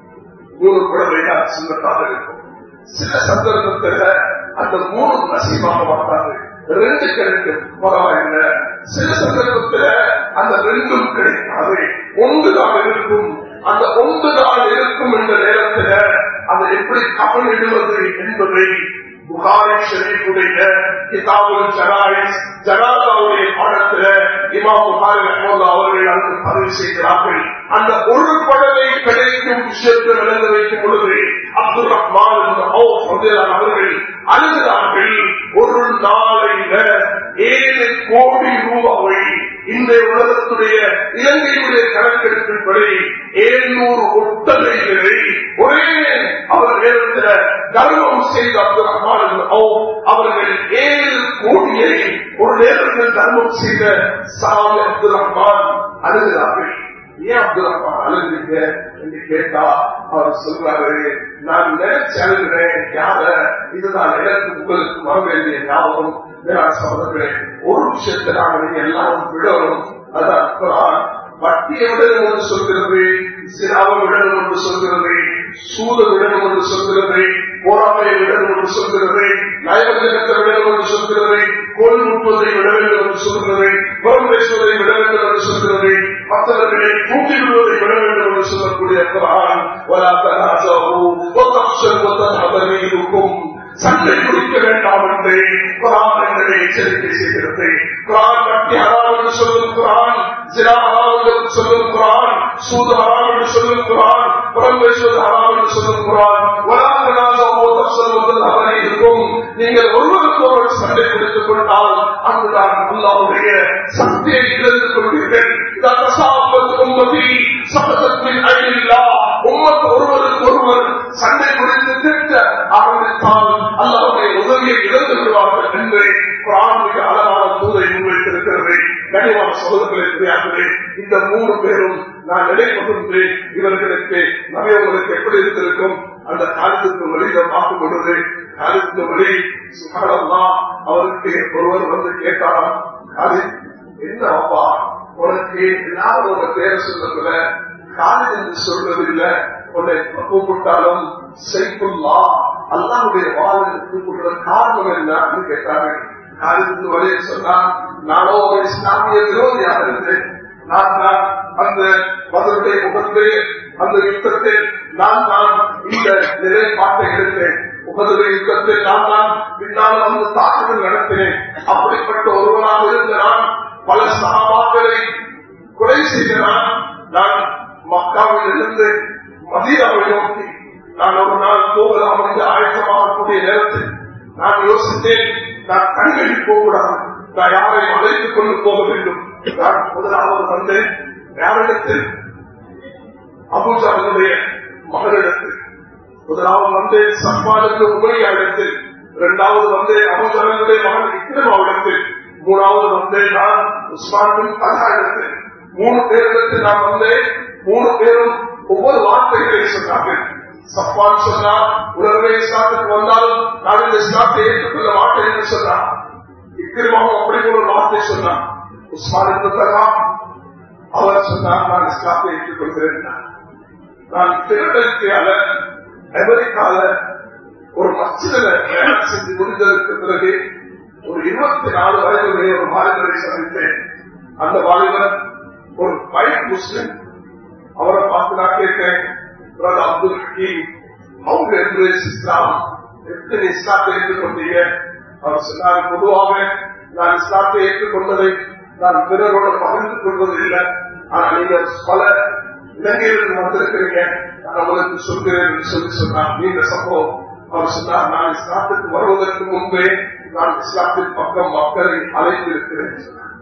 மூணு குழந்தை தான் சுண்ணத்தாக இருக்கும் சில சந்தர்ப்பத்தில் அந்த மூணு நசீமாக மாட்டாது ரெண்டு கிடைக்கும் பரவாயில்ல சில சந்தர்ப்பத்தில் அந்த ரெண்டும் கிடைக்காது ஒன்றுதான் இருக்கும் அந்த ஒன்றுதான் இருக்கும் என்ற நேரத்தில் அதை எப்படி கவனிடுவது என்பதை புகாரி ஷரீஃபுடைய கிதாபுல் ஜனாயிஸ் ஜனாதாவுடைய பாடத்துல இமாம் புகாரி ரஹ்மல்லா அவர்கள் அங்கு பதிவு செய்கிறார்கள் அந்த ஒரு படலை கிடைக்கும் விஷயத்தை விளங்க வைக்கும் பொழுது அப்துல் ரஹ்மான் அவர்கள் அழுகிறார்கள் ஒரு நாளையில ஏழு கோடி ரூபாவை இந்த உலகத்துடைய இலங்கையுடைய கணக்கெடுப்பின்படி ஏழ்நூறு ஒட்டகைகளை ஒரே அவர் நேரத்தில் தர்மம் செய்த அப்துல் ரஹ்மான் அவர்கள் ஏழு கோடியை ஒரு நேரத்தில் தர்மம் செய்த சாமி அப்துல் ரஹ்மான் அழுகிறார்கள் ஏன் அப்துல் ரஹ்மான் அழுகிறீங்க என்று கேட்டா அவர் சொல்றாரு நான் நினைச்சு அழுகிறேன் யார இதுதான் எனக்கு உங்களுக்கு வர வேண்டிய ஞாபகம் நான் சொல்றேன் ஒரு விஷயத்தை நாங்கள் எல்லாரும் விடணும் அதான் குரான் வட்டியை விடணும் என்று சொல்கிறது சிராவை விடணும் என்று சொல்கிறது சூத விடணும் என்று சொல்கிறது போராமையை விடணும் என்று சொல்கிறது நயவஞ்சகத்தை விடணும் என்று சொல்கிறது கோல் முட்டுவதை விட வேண்டும் என்று சொல்கிறது புறம் பேசுவதை விட வேண்டும் என்று சொல்கிறது மற்றவர்களை தூக்கி விடுவதை விட வேண்டும் என்று சொல்லக்கூடிய குரான் இருக்கும் சண்டை குடிக்க வேண்டாம் என்று குரான் எங்களை எச்சரிக்கை செய்கிறது குரான் கட்டி ஹராம் என்று சொல்லும் குரான் ஜிரா ஹராம் என்று சொல்லும் குரான் சூது ஹராம் என்று சொல்லும் குரான் புறம் பேசுவது ஹராம் என்று சொல்லும் குரான் இருக்கும் நீங்கள் ஒருவருக்கு ஒருவர் சண்டை கொடுத்துக் கொண்டால் அங்குதான் அல்லாவுடைய சக்தியை இழந்து கொள்வீர்கள் ஒருவருக்கு ஒருவர் சண்டை குறித்து திட்ட ஆரம்பித்தால் அல்லாவுடைய உதவியை இழந்து விடுவார்கள் என்று பிராமிக அழகான தூதை முன்வைத்திருக்கிறது கனிவான சோதர்களை தெரியாதே இந்த மூணு பேரும் நான் நினைப்பது இவர்களுக்கு நவியவர்களுக்கு எப்படி இருந்திருக்கும் அந்த காலத்துக்கு வெளியில பார்க்கும் பொழுது காலத்துக்கு வெளி சுகாரம்மா அவருக்கு ஒருவர் வந்து கேட்டாராம் அது என்ன அப்பா உனக்கு எல்லாரும் உங்க பேரை சொல்லல காலி என்று சொல்றது இல்ல உன்னை கூப்பிட்டாலும் செய்குல்லா அல்லாவுடைய வாழ்ந்து கூப்பிடுற காரணம் என்னன்னு கேட்டாங்க காலத்துக்கு வழியை சொன்னா நானோ ஒரு இஸ்லாமிய விரோதியாக இருந்தேன் நான் தான் அந்த மதனுடைய முகத்திலே அந்த யுத்தத்தில் நான் தான் இந்த நிலைப்பாட்டை எடுத்தேன் உகதுடைய யுத்தத்தில் நான் தான் பின்னால் வந்து தாக்குதல் நடத்தினேன் அப்படிப்பட்ட ஒருவனாக இருந்த நான் பல சகாபாக்களை கொலை செய்கிறான் நான் மக்காவில் இருந்து மதீனாவை நோக்கி நான் ஒரு நாள் போகலாம் என்று ஆயத்தமாகக்கூடிய நேரத்தில் நான் யோசித்தேன் நான் கண்களில் போகக்கூடாது நான் யாரை அழைத்துக் கொண்டு போக வேண்டும் நான் முதலாவது வந்தேன் யாரிடத்தில் அபுஜாவுடைய மகளிடத்தில் முதலாவது வந்து சம்பானுக்கு உபரியாயிடத்தில் இரண்டாவது வந்து அபுஜாவுடைய மகன் இக்கிரமாவிடத்தில் மூணாவது வந்து நான் உஸ்மானின் தலாயிடத்தில் மூணு பேரிடத்தில் நான் வந்தேன் மூணு பேரும் ஒவ்வொரு வார்த்தைகளை சொன்னார்கள் சப்பான் சொன்னா உலகமே இஸ்லாத்துக்கு வந்தாலும் நான் இந்த இஸ்லாத்தை ஏற்றுக்கொள்ள மாட்டேன் என்று சொன்னான் இக்கிரமாவும் அப்படி ஒரு வார்த்தை சொன்னான் உஸ்மான் தலா அவர் சொன்னார் நான் இஸ்லாத்தை ஏற்றுக்கொள்கிறேன் நான் பிறடத்தியால அமெரிக்கால ஒரு மச்சில வேலை செஞ்சு முடிந்ததற்கு பிறகு ஒரு இருபத்தி நாலு வயதுடைய ஒரு வாலிபரை சந்தித்தேன் அந்த வாலிபர் ஒரு பைட் முஸ்லிம் அவரை பார்த்து நான் கேட்டேன் பிரதர் அப்துல் ஹக்கீம் அவங்க எம்ப்ரேஸ் இஸ்லாம் எத்தனை இஸ்லாத்தை ஏற்றுக்கொண்டீங்க அவர் சொன்னார் பொதுவாக நான் இஸ்லாத்தை ஏற்றுக்கொண்டதை நான் பிறரோட பகிர்ந்து கொள்வது இல்லை ஆனா நீங்க பல இலங்கையிலிருந்து வந்திருக்கிறீங்க நான் உங்களுக்கு சொல்கிறேன் என்று சொல்லி சொன்னார் நீங்க சம்பவம் அவர் சொன்னார் நான் இஸ்லாத்துக்கு வருவதற்கு முன்பே நான் இஸ்லாத்தின் பக்கம் மக்களை அழைத்து இருக்கிறேன்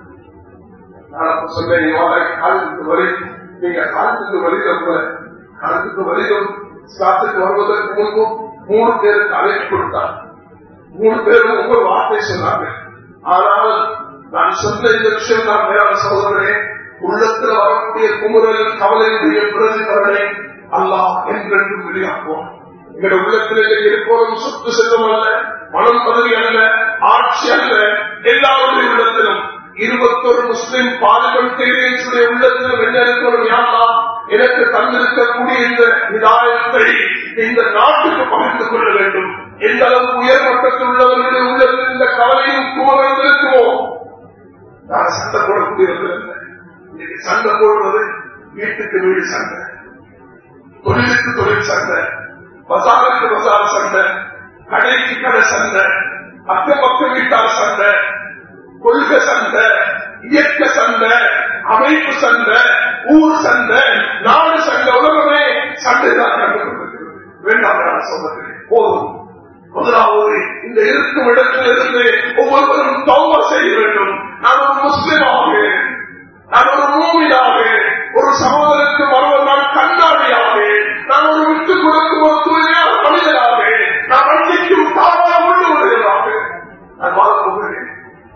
நான் அப்ப சொன்னேன் காலத்துக்கு வரை நீங்க காலத்துக்கு வருகிறப்ப காலத்துக்கு வருகிறோம் இஸ்லாத்துக்கு வருவதற்கு முன்பும் மூணு பேருக்கு அழைப்பு கொடுத்தார் மூணு பேரும் ஒவ்வொரு வார்த்தை சொன்னாங்க ஆனால் நான் சொன்ன இந்த விஷயம் நான் மேலான சகோதரனே உள்ளத்தில் வரக்கூடிய குமுறல் கவலையுடைய பிரதிபலனை அல்லாஹ் என்றென்றும் வெளியாக்குவான் எங்களுடைய உள்ளத்தில் இருப்போரும் சொத்து செல்வம் அல்ல மனம் பதவி அல்ல ஆட்சி அல்ல எல்லாருடைய உள்ளத்திலும் இருபத்தொரு முஸ்லிம் பாலிமன் தேவையுடைய உள்ளத்திலும் என்ன இருக்கணும் யாரா எனக்கு தந்திருக்கக்கூடிய இந்த இதாயத்தை இந்த நாட்டுக்கு பகிர்ந்து கொள்ள வேண்டும் எந்த அளவுக்கு உயர் மட்டத்தில் உள்ளவர்களுடைய உள்ளத்தில் இந்த கவலையும் குமரல் இருக்குமோ நான் சண்டை போடக்கூடியவர்கள் இல்லை இன்னைக்கு சண்டை போடுவது வீட்டுக்கு வீடு சண்டை தொழிலுக்கு தொழில் சண்டை பசாருக்கு பசார் சண்டை கடைக்கு கடை சண்டை அக்கம் பக்கம் வீட்டார் சண்டை கொள்கை சண்டை இயக்க சண்டை அமைப்பு சண்டை ஊர் சண்டை நாடு சண்டை உலகமே சண்டை தான் கண்டுகொண்டிருக்கிறது வேண்டாம் சொல்றது போதும் முதலாவது இந்த இருக்கும் இடத்தில் இருந்து ஒவ்வொருவரும் தௌவ செய்ய வேண்டும் நான் ஒரு முஸ்லிமாக நான் ஒரு மூமியாக ஒரு சகோதரருக்கு வருவது நான் கண்ணாடியாக நான் ஒரு விட்டு கொடுக்கும் ஒரு தூய்மையான மனிதனாக நான் வண்டிக்கும் தாவாக உள்ளுவதாக நான் வாழ போகிறேன்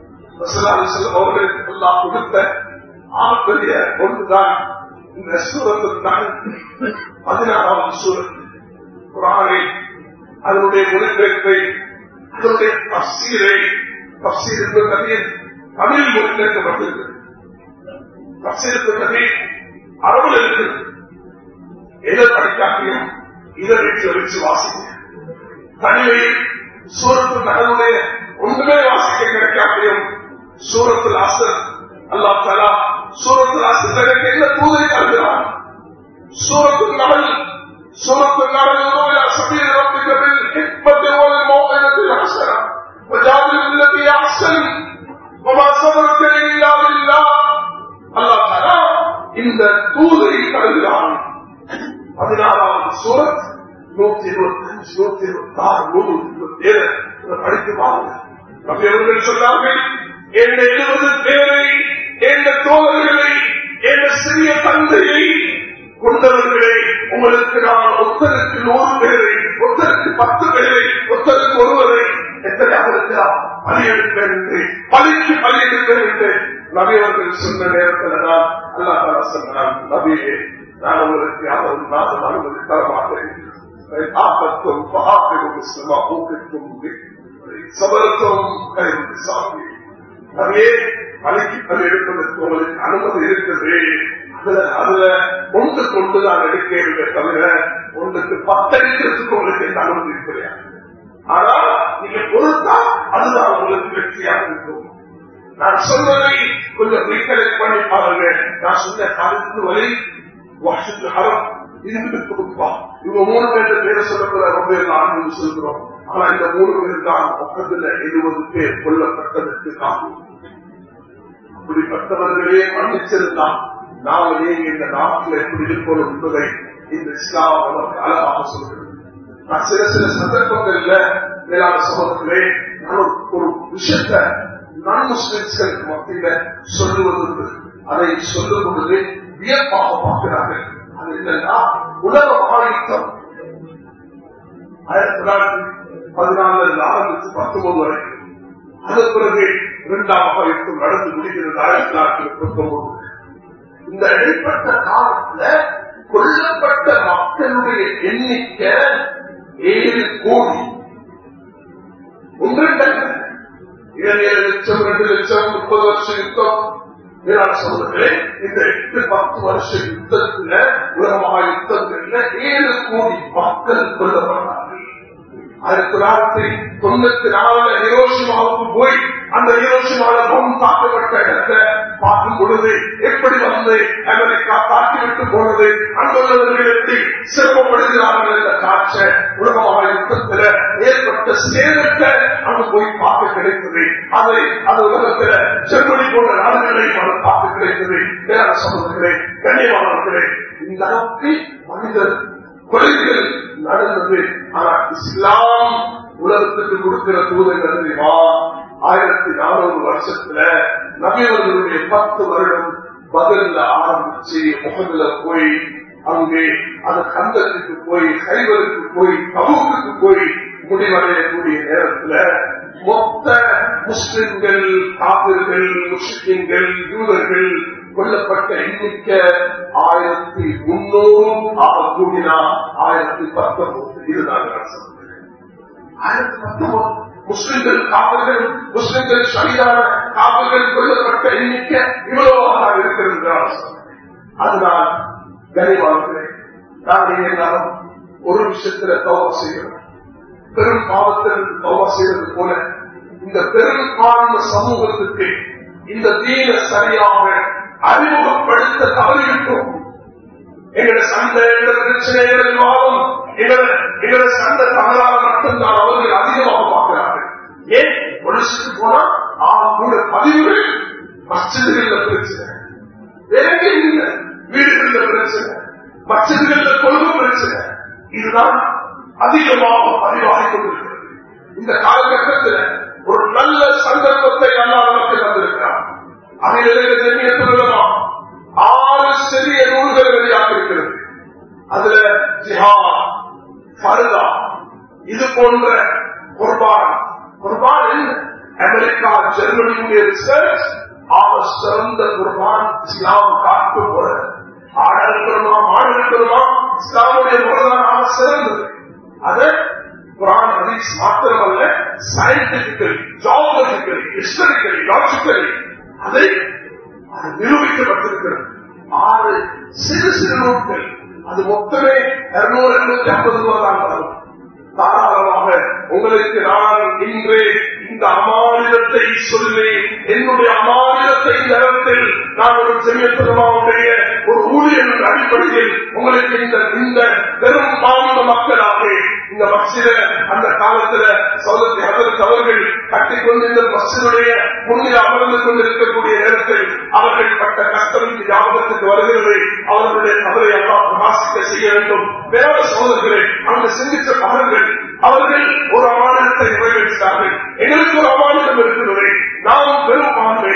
அவர்களுக்கு எல்லாம் கொடுத்த ஆகப்பெரிய ஒன்றுதான் இந்த சூரத்து தான் பதினாறாவது சூரத்து குரானை அதனுடைய மொழிபெயர்ப்பை அதனுடைய தப்சீரை தப்சீர் என்பது நபியின் தமிழ் மொழிபெயர்க்கப்பட்டிருக்கிறது தப்சீருக்கு நபி அரபுல இருக்கிறது எதை படிக்காட்டியும் இதை வச்சு வச்சு வாசிக்க தனிமையில் சூரத்து நகருடைய ஒன்றுமே வாசிக்க கிடைக்காட்டியும் சூரத்தில் அசர் அல்லா தலா சூரத்தில் அசர் எனக்கு என்ன தூதை தருகிறான் சூரத்து நகல் سورة النحل إلى سبيل ربك بالحكمة والموعظة الحسنة وجادل التي أحسن وما صبرك إلا بالله الله تعالى இந்த தூதை தருகிறான் பதினாறாவது சூரத் நூத்தி இருபத்தி அஞ்சு நூத்தி இருபத்தி ஆறு நூறு இருபத்தி ஏழு படித்து பாருங்க அவர்கள் சொன்னார்கள் எந்த எழுபது பேரை எந்த தோழர்களை எந்த சிறிய தந்தையை கொண்டவர்களே உங்களுக்கு நான் ஒருத்தருக்கு நூறு பேரை ஒருத்தருக்கு பத்து பேரை ஒருத்தருக்கு ஒருவரை எத்தனையாக இருக்கலாம் பலி எடுப்பேன் என்று பலிக்கு பலி எடுப்பேன் என்று நபியவர்கள் சொன்ன நேரத்தில் தான் அல்லா தாலா சொன்னான் நபியே நான் உங்களுக்கு யாரும் நாசம் அனுமதி தரமாட்டேன் ஆபத்தும் பாப்பிடும் இஸ்லமா ஊக்கத்தும் சபரத்தும் கைது சாமி நபியே பலிக்கு பலி எடுப்பதற்கு உங்களுக்கு அனுமதி இருக்கிறது அதுல அதுல ஒன்று கொண்டு நான் எடுக்கிறேன் தவிர ஒன்றுக்கு பத்தடிக்கிறதுக்கு உங்களுக்கு எந்த அனுமதி இருக்கிறேன் ஆனால் நீங்க பொறுத்தா அதுதான் உங்களுக்கு வெற்றியாக இருக்கும் நான் சொல்வதை கொஞ்சம் ரீகலெக்ட் பண்ணி பாருங்க நான் சொன்ன கருத்து வழி வருஷத்து ஹரம் இருந்து கொடுப்பா இவங்க மூணு பேர் பேரை சொல்லக்கூட ரொம்ப ஆண்டு சொல்கிறோம் ஆனா இந்த மூணு பேர் தான் பக்கத்துல இருபது பேர் கொல்லப்பட்டதற்கு காரணம் அப்படிப்பட்டவர்களே மன்னிச்சிருந்தான் நாம நீங்க இந்த நாட்டில் எப்படி இருக்கணும் என்பதை இந்த இஸ்லாம் நமக்கு அழகாக சொல்கிறது நான் சில சில சந்தர்ப்பங்கள்ல மேலான சமூகத்திலே நான் ஒரு- ஒரு விஷயத்த நான் முஸ்லிம்ஸ்களுக்கு மத்தியில சொல்லுவது அதை சொல்லும் பொழுது வியப்பாக பார்க்கிறார்கள் அது என்னன்னா உலக ஆயுத்தம் ஆயிரத்தி தொள்ளாயிரத்தி பதினாலுல இருந்து ஆரம்பித்து பத்தொன்பது வரைக்கும் அதன் பிறகு இரண்டாம் ஆயுத்தம் நடந்து முடிகிறது ஆயிரத்தி தொள்ளாயிரத்தி முப்பத்தி ஒன்பது இந்த இடைப்பட்ட காலத்துல கொல்லப்பட்ட மக்களுடைய எண்ணிக்கை ஏழு கோடி ஒன்றிரண்டு ஏழு லட்சம் ரெண்டு லட்சம் முப்பது வருஷம் யுத்தம் மேலான சமூகத்திலே இந்த எட்டு பத்து வருஷ யுத்தத்துல உலகமாக யுத்தங்கள்ல ஏழு கோடி மக்கள் கொல்லப்பட்டார்கள் ஆயிரத்தி தொள்ளாயிரத்தி தொண்ணூத்தி நாலுல ஹிரோஷிமாவுக்கு போய் அந்த ஹிரோஷிமால பம் தாக்கப்பட்ட இடத்தை பார்க்கும் பொழுது எப்படி வந்து அமெரிக்கா தாக்கிவிட்டு போனது அங்குள்ளவர்கள் எப்படி சிரமப்படுகிறார்கள் என்ற காட்சை உலகமாக யுத்தத்துல ஏற்பட்ட சேதத்தை அங்கு போய் பார்க்க கிடைத்தது அதை அது உலகத்துல ஜெர்மனி போன்ற நாடுகளையும் அதை பார்க்க கிடைத்தது வேற சமூகத்திலே கண்ணியமானவர்களே இந்த அளவுக்கு மனிதர் கொலைகள் நடந்தது ஆனா இஸ்லாம் உலகத்துக்கு கொடுக்கிற தூதர் தெரியுமா ஆயிரத்தி நானூறு வருஷத்துல நபியவர்களுடைய பத்து வருடம் பதில ஆரம்பிச்சு முகதுல போய் அங்கே அந்த கந்தத்துக்கு போய் கைவருக்கு போய் தமுக்கு போய் முடிவடையக்கூடிய நேரத்துல மொத்த முஸ்லிம்கள் காவிர்கள் முஸ்லிம்கள் யூதர்கள் கொல்லப்பட்ட எண்ணிக்கை ஆயிரத்தி முன்னூறும் ஆக கூடினா ஆயிரத்தி பத்தொன்பது இதுதான் நான் சொல்றேன். ஆயிரத்தி பத்தொன்பது முஸ்லிம்கள் காவல்கள் முஸ்லிம்கள் சரியான காவல்கள் கொல்லப்பட்ட எண்ணிக்கை இவ்வளவாக இருக்கிறது என்று நான் சொல்றேன். அதனால் கனிவாளர்களே நான் எல்லாரும் ஒரு விஷயத்துல தவறு செய்கிறோம் பெரும் பாவத்தில் தவறு செய்வது போல இந்த பெரும்பான்மை சமூகத்துக்கு இந்த தீன சரியாக அறிமுகப்படுத்த தவறிவிட்டோம் எங்களோட சண்டை எங்களோட பிரச்சனைகள் விவாதம் எங்களோட எங்களோட சண்டை தகராறு மட்டும்தான் அவர்கள் அதிகமாக பார்க்கிறார்கள் ஏன் பொலிசுக்கு போனா ஆ கூட பதிவுகள் மசிதுகள்ல பிரச்சனை வேற இல்ல வீடுகள்ல பிரச்சனை மசிதுகள்ல கொள்கை பிரச்சனை இதுதான் அதிகமாக பதிவாகிக் கொண்டிருக்கிறது இந்த காலகட்டத்தில் ஒரு நல்ல சந்தர்ப்பத்தை அல்லா நமக்கு தந்திருக்கிறார் அதில் இருக்கிற ஜெமியத்துலமா ஆறு சிறிய நூல்கள் வெளியாக இருக்கிறது அதுல ஜிஹாத் ஃபர்தா இது போன்ற குர்பான் குர்பான் என்ன அமெரிக்கா ஜெர்மனியுடைய ரிசர்ச் ஆக சிறந்த குர்பான் இஸ்லாம் காட்டு போல ஆட இருக்கிறோமா மாடு இருக்கிறோமா இஸ்லாமுடைய முறைதான் ஆக சிறந்தது அதை குரான் ஹதீஸ் மாத்திரமல்ல சயின்டிபிக்கலி ஜாகிரபிக்கலி ஹிஸ்டரிக்கலி லாஜிக்கலி அதை அது நிரூபிக்கப்பட்டிருக்கிறது ஆறு சிறு சிறு நூட்கள் அது மொத்தமே இருநூறு இருநூத்தி ஐம்பது ரூபாய் தான் வரும் தாராளமாக உங்களுக்கு நான் இன்று இந்த அமானிதத்தை சொல்லி என்னுடைய அமானிதத்தை இந்த இடத்தில் நான் ஒரு செமியத்திரமாவுடைய ஒரு ஊழியர் என்ற அடிப்படையில் உங்களுக்கு இந்த இந்த பெரும் பாந்த மக்களாக இந்த மசித அந்த காலத்துல சௌதத்தி அதற்கு அவர்கள் கட்டிக்கொண்டு இந்த மசிதுடைய முன்னில் அமர்ந்து கொண்டிருக்கக்கூடிய நேரத்தில் அவர்கள் பட்ட கஷ்டம் இந்த ஞாபகத்துக்கு வருகிறது அவர்களுடைய கவலை எல்லாம் பிரகாசிக்க செய்ய வேண்டும் வேற சோதர்களே அவங்க சிந்தித்த பாருங்கள் அவர்கள் ஒரு அமானிதத்தை நிறைவேற்றினார்கள் எங்களுக்கு ஒரு அமானிதம் இருக்கிறது நாம் பெரும் பான்மை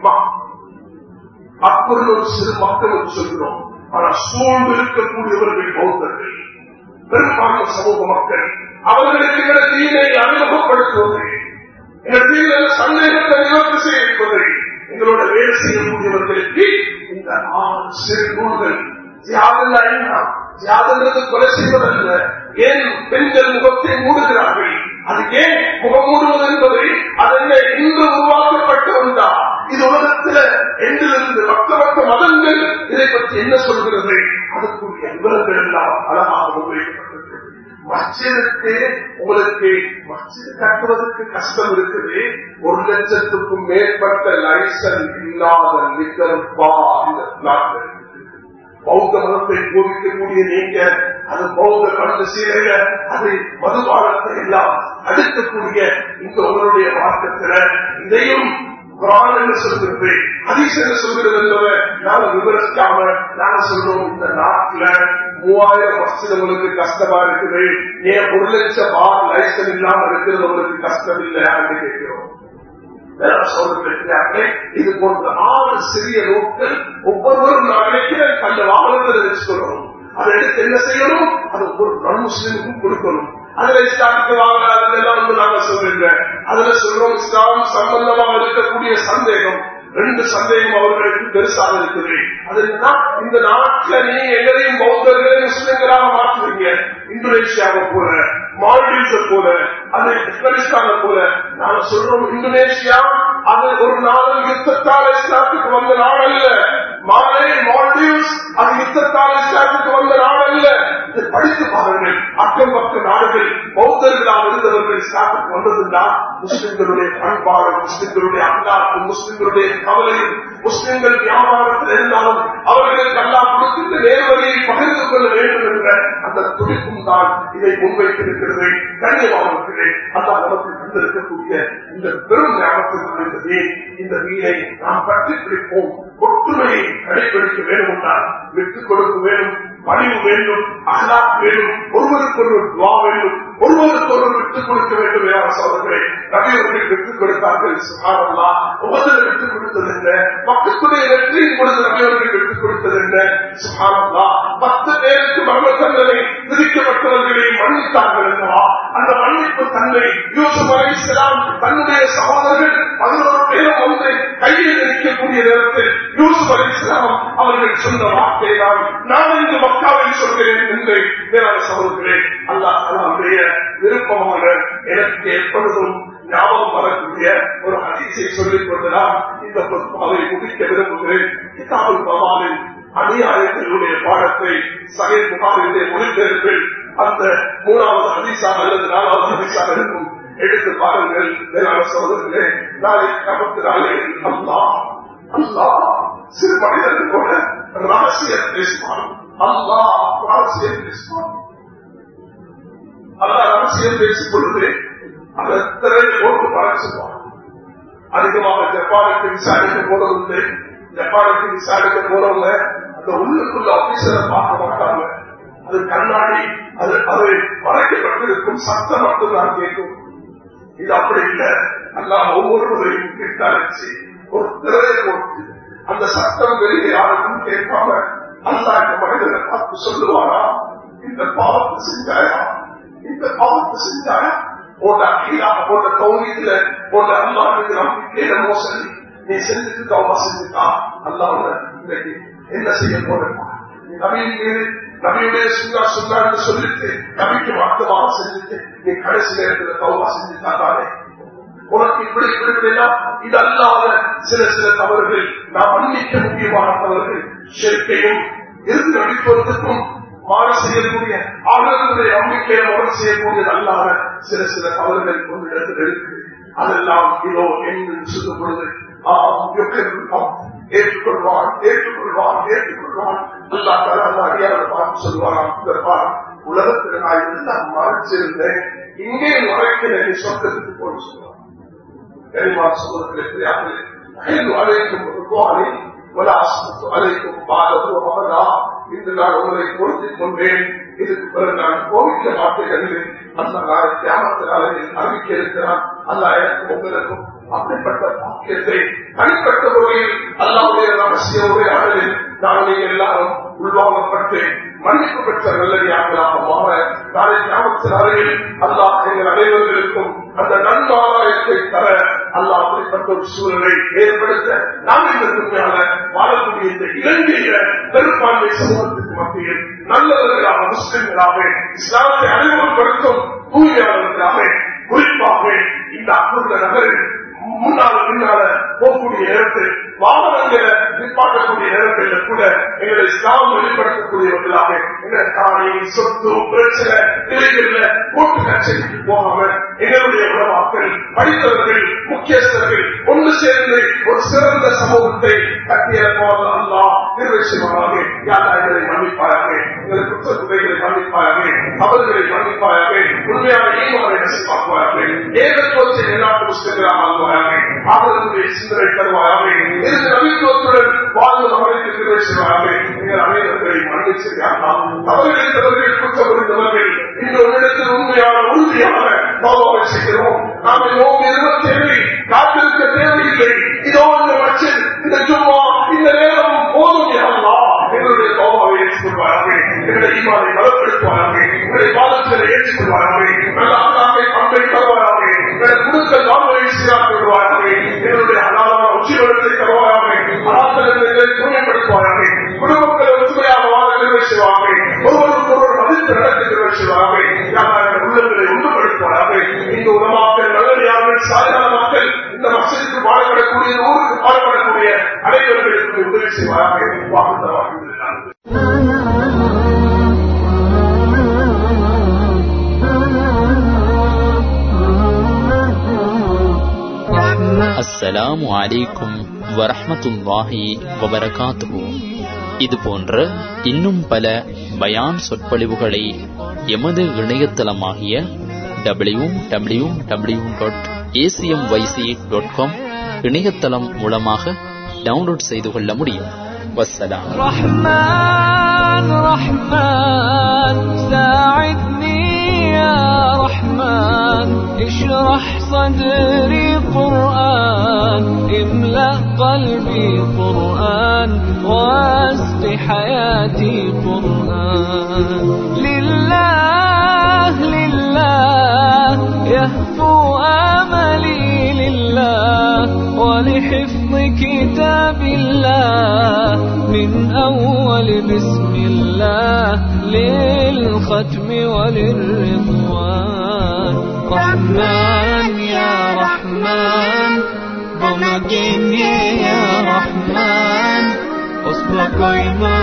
அப்பொழுது ஒரு சிறு மக்கள் என்று சொல்கிறோம் ஆனா சூழ்ந்து இருக்கக்கூடியவர்கள் பௌத்தர்கள் பெரும்பான்மை சமூக மக்கள் அவர்களுக்கு எங்களை தீனை அறிமுகப்படுத்துவது எங்கள் தீனில் சந்தேகத்தை நிவர்த்தி செய்வது எங்களோட வேலை செய்யக்கூடியவர்களுக்கு இந்த ஆறு சிறு நூல்கள் தியாகங்கள் என்ன தியாகங்கிறது கொலை செய்வதல்ல ஏன் பெண்கள் முகத்தை மூடுகிறார்கள் அது ஏன் முகம் மூடுவது என்பதை அதென்ன இன்று உருவாக்கப்பட்ட ஒன்றா இது உலகத்தில் எங்கிலிருந்து மற்ற மற்ற மதங்கள் இதை பற்றி என்ன சொல்கிறது அதுக்குரிய விவரங்கள் எல்லாம் அழகாக முன்வைக்கப்பட்டது மஸ்ஜிதுக்கு உங்களுக்கு மஸ்ஜித் கட்டுவதற்கு கஷ்டம் இருக்குது ஒரு லட்சத்துக்கும் மேற்பட்ட லைசன் இல்லாத நிகழ்வா இந்த நாட்டில் பௌத்த மதத்தை போதிக்கக்கூடிய நீங்க அது பௌத்த கடந்த சீரையில அது மதுபானத்தை எல்லாம் அடுக்கக்கூடிய இந்த உங்களுடைய மார்க்கத்துல இதையும் குரான் என்ன சொல்கிறது ஹதீஸ் என்ன சொல்கிறது என்பதை நாங்க விவரிக்காம நாங்க சொல்றோம் இந்த நாட்டுல மூவாயிரம் வருஷங்களுக்கு கஷ்டமா இருக்குது ஏன் ஒரு லட்சம் பார் லைசன் இல்லாம இருக்கிறது உங்களுக்கு கஷ்டம் இல்லை அப்படின்னு கேட்கிறோம் சொல்றாங்களே இது போன்ற ஆறு சிறிய நோக்கள் ஒவ்வொருவரும் நான் நினைக்கிறேன் அந்த வாகனத்தில் வச்சுக்கணும் அதை எடுத்து என்ன செய்யணும் அது ஒவ்வொரு நான் முஸ்லீமுக்கும் கொடுக்கணும் அதுல இஸ்லாமுக்கு வாங்க அதெல்லாம் வந்து நாங்க சொல்றீங்க அதுல சொல்றோம் இஸ்லாம் சம்பந்தமாக இருக்கக்கூடிய சந்தேகம் ரெண்டு சந்தேகம் அவர்களுக்கு பெருசாக இருக்குது அது என்னன்னா இந்த நாட்டுல நீ எங்களையும் பௌத்தர்களை முஸ்லிம்களாக மாற்றுவீங்க இந்தோனேஷியாவை போல மால்டீவ்ஸ போல அது ஆப்கானிஸ்தான போல நாங்க சொல்றோம் இந்தோனேஷியா அது ஒரு நாள் யுத்தத்தால் இஸ்லாத்துக்கு வந்த நாடு அல்ல மாலை மால்டீவ்ஸ் அது யுத்தத்தால் இஸ்லாத்துக்கு வந்த நாடு அல்ல இதை படித்து பாருங்கள் அக்கம் பக்க நாடுகள் பௌத்தர்களாக இருந்தவர்கள் இஸ்லாத்துக்கு வந்ததுன்னா முஸ்லிம்களுடைய பண்பாடு முஸ்லிம்களுடைய அல்லாப்பு முஸ்லிம்களுடைய கவலையும் முஸ்லிம்கள் வியாபாரத்தில் இருந்தாலும் அவர்களுக்கு அல்லா கொடுக்கின்ற நேர்வழியை பகிர்ந்து கொள்ள வேண்டும் என்ற அந்த துடிப்பும் தான் இதை முன்வைத்திருக்கிறது கண்ணியமானவர்களே அல்லா நமக்கு தந்திருக்கக்கூடிய இந்த பெரும் ஞாபகத்தில் இந்த வீண் இந்த வீணை நாம் பற்றி பிடிப்போம் ஒற்றுமையை கடைபிடிக்க வேண்டும் என்றால் விட்டுக் கொடுக்க வேண்டும் பணிவு வேண்டும் அகலாக் வேண்டும் ஒருவருக்கொருவர் துவா வேண்டும் ஒருவருக்கொருவர் விட்டுக் கொடுக்க வேண்டும் என சோதர்களே நபியவர்கள் விட்டுக் கொடுத்தார்கள் சுகாரல்லா உபதில் விட்டுக் கொடுத்தது என்ன மக்களுடைய வெற்றியின் பொழுது நபியவர்கள் விட்டுக் கொடுத்தது என்ன சுகாரல்லா பத்து பேருக்கு மரண தண்டனை விதிக்கப்பட்டவர்களை மன்னித்தார்கள் அல்லவா அந்த மன்னிப்பு தன்னை யூசுப் அலி இஸ்லாம் தன்னுடைய சகோதரர்கள் பதினோரு பேரும் ஒன்றை கையில் இருக்கக்கூடிய நேரத்தில் யூசுப் அலி இஸ்லாம் அவர்கள் சொன்ன வார்த்தை தான் நான் இன்று மக்காவில் சொல்கிறேன் என்று வேளாண் சகோதரர்களே அல்லாஹ் அல்லாவுடைய விருப்பமாக எனக்கு எப்பொழுதும் ஞாபகம் வரக்கூடிய ஒரு அதிசை சொல்லிக் கொண்டுதான் இந்த பொறுப்பாவை முடிக்க விரும்புகிறேன் கிதாபுல் பவாலின் அநியாயத்தினுடைய பாடத்தை சகை புகாரிலே மொழிபெயர்ப்பில் அந்த மூணாவது அதிசாக அல்லது நாலாவது அதிசாக இருக்கும் எடுத்து பாருங்கள் வேளாண் சகோதரர்களே நாளை நமக்கு நாளை அல்லா அல்லா சிறு மனிதர்கள் கூட ரகசியம் பேசுவான் அல்லா ரகசியம் பேசுவான் அல்லா ரகசியம் பேசும் பொழுது அந்த திரையை போட்டு பழச்சுவான் அதிகமாக ஜப்பானுக்கு விசாரிக்க போறதில்லை ஜப்பானுக்கு விசாரிக்க போறவங்க அந்த உள்ளுக்குள்ள ஆபீசரை பார்க்க மாட்டாங்க அது கண்ணாடி அது அது மறைக்கப்பட்டிருக்கும் சத்தம் மட்டும்தான் கேட்கும் இது அப்படி இல்லை எல்லாம் ஒவ்வொருவரையும் கிட்டாச்சு ஒரு திரையை போட்டு அந்த சத்தம் வெளியே யாருக்கும் கேட்காம அல்லா இந்த மனிதனை பார்த்து சொல்லுவாரா இந்த பாவத்தை செஞ்சாயா இந்த பாவத்தை செஞ்சாயா போட்ட அக்கீராக போட்ட கௌரியத்துல போட்ட அல்லாவுக்கு நம்பிக்கையில மோசடி நீ செஞ்சுட்டு கவமா செஞ்சுட்டா அல்லாவுல இன்னைக்கு என்ன செய்ய போறா நீ நவீன் மீது நபியுடைய சுண்ணா சுண்ணான்னு சொல்லிட்டு நபிக்கு மாத்தமாக செஞ்சுட்டு நீ கடைசி நேரத்துல கவமா செஞ்சுட்டா தானே உனக்கு இப்படி இப்படி இப்படிலாம் இது அல்லாத சில சில தவறுகள் நாம் மன்னிக்க முடியுமான தவறுகள் சேர்க்கையும் இருந்து நடிப்பதற்கும் மாறு செய்யக்கூடிய ஆளுநருடைய நம்பிக்கையை மறு செய்யக்கூடியது அல்லாத சில சில தவறுகள் கொண்டிடத்தில் இருக்கு அதெல்லாம் இதோ என்று சொல்லும் பொழுது ஏற்றுக்கொள்வான் ஏற்றுக்கொள்வான் ஏற்றுக்கொள்வான் அல்லா தலா அறியாத பார்த்து சொல்வாராம் இதற்கான் உலகத்தில் நான் எல்லாம் மறைச்சிருந்தேன் இங்கே மறைக்கிற நீ சொர்க்கத்துக்கு போய் சொல்லுவான் கரிமா சொல்வதற்கு அழைக்கும் ருக்குவானி அழைக்கும் பாலத்து மகனா இன்று நான் உங்களை பொருத்திக் கொண்டேன் இதுக்கு பிறகு நான் கோவிக்க மாட்டேன் என்று அந்த நாளை தியாகத்தினாலே அறிவிக்க இருக்கிறான் அல்ல எனக்கு உங்களுக்கும் அப்படிப்பட்ட பாக்கியத்தை தனிப்பட்ட முறையில் அல்லாவுடைய ரகசிய உரையாடலில் நாங்கள் எல்லாரும் உள்வாங்கப்பட்டு மன்னிப்பு பெற்ற நல்லடியார்களாக மாற நாளை ஞாபகத்தின் அறையில் அல்லாஹ் எங்கள் அனைவர்களுக்கும் அந்த நன்மாராயத்தை தர அல்லாஹ் அப்படிப்பட்ட ஒரு சூழலை ஏற்படுத்த நாம் இந்த துணியால வாழக்கூடிய இந்த இலங்கையில பெரும்பான்மை சமூகத்துக்கு மத்தியில் நல்லவர்களாக முஸ்லிம்களாக இஸ்லாமத்தை அறிமுகப்படுத்தும் தூய்மையாளர்களாக குறிப்பாக இந்த அங்குள்ள நகரில் முன்னால பின்னால போகக்கூடிய நேரத்தில் வாகனங்களை நிப்பாட்டக்கூடிய நேரங்களில் கூட எங்களை இஸ்லாம் வெளிப்படுத்தக்கூடியவர்களாக எங்க தானே சொத்து பிரச்சனை இவைகள்ல கூட்டு கட்சிக்கு போகாம எங்களுடைய உறவாக்கள் படித்தவர்கள் முக்கியஸ்தர்கள் ஒன்று சேர்ந்து ஒரு சிறந்த சமூகத்தை கட்டியெழுப்பவாக அல்லா நிர்வகிச்சுவாராக யாரா எங்களை மன்னிப்பாயாக எங்களை குற்ற குறைகளை மன்னிப்பாயாக அவர்களை மன்னிப்பாயாக உண்மையான ஈமாவை நசிப்பாக்குவாயாக ஏகத்துவத்தை எல்லாத்து முஸ்லிம்களாக ஆகுவாயாக அவர்களுடைய சிந்தனை தருவாயாக இருந்து நம்பிக்கைத்துடன் வாழ்வு அவர்களுக்கு நிர்வகிச்சுவாயாக எங்கள் அனைவர்களை மன்னிச்சிருக்காங்க அவர்கள் தவறுகள் குற்றம் புரிந்தவர்கள் இந்த இடத்தில் உண்மையான உறுதியான பாபாவை செய்கிறோம் நாம் நோக்கு இருபத்தி ஏழு காத்திருக்க தேவையில்லை இதோ இந்த மச்சன் இந்த ஜும்மா இந்த நேரம் போதும் யாரா எங்களுடைய பாபாவை ஏற்றுக்கொள்வார்கள் எங்களுடைய ஈமானை பலப்படுத்துவார்கள் எங்களுடைய பாதங்களை ஏற்றுக்கொள்வார்கள் நல்ல அல்லாமை பங்கை தருவார்கள் எங்கள் குடுக்க வாழ்வை சீராக்கிடுவார்கள் எங்களுடைய அலாதான உச்சிவரத்தை தருவார்கள் அலாத்தனங்களை தூய்மைப்படுத்துவார்கள் குடும்பங்களை ஒற்றுமையாக வாழ நிர்வகிச்சுவார்கள் ஒருவருக்கு ஒருவர் மதித்து நடக்க நிர்வகிச்சுவார்கள் யாராக உள்ளங்களை ஒன்றுபடுத்துவார்கள் இந்த உலமாக்கள் நல்லடியார்கள் சாதாரண மக்கள் இந்த மசிதிக்கு பாடுபடக்கூடிய ஊருக்கு பாடுபடக்கூடிய அனைவர்களுக்கு உதவி செய்வார்கள் வாழ்ந்தவார்கள் அஸ்ஸலாமு அலைக்கும் வரஹ்மத்துல்லாஹி வபரகாத்துஹு இது போன்ற இன்னும் பல பயான் சொற்பொழிவுகளை எமது இணையதளமாகிய W W W dot ACM YC dot com இணையதளம் மூலமாக டவுன்லோட் செய்து கொள்ள முடியும் வஸ்ஸலாம் رحمن رحمن ساعدني يا رحمن اشرح صدري قرآن املأ قلبي قرآن واسق حياتي قرآن لله لله يهفو آملي لله ولحفظ كتاب الله من أول بسم الله للختم وللرضوان رحمن يا رحمن بمجيني يا رحمن أصبحك ما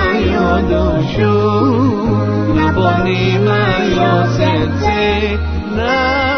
يدوشو نبني ما يوسيتي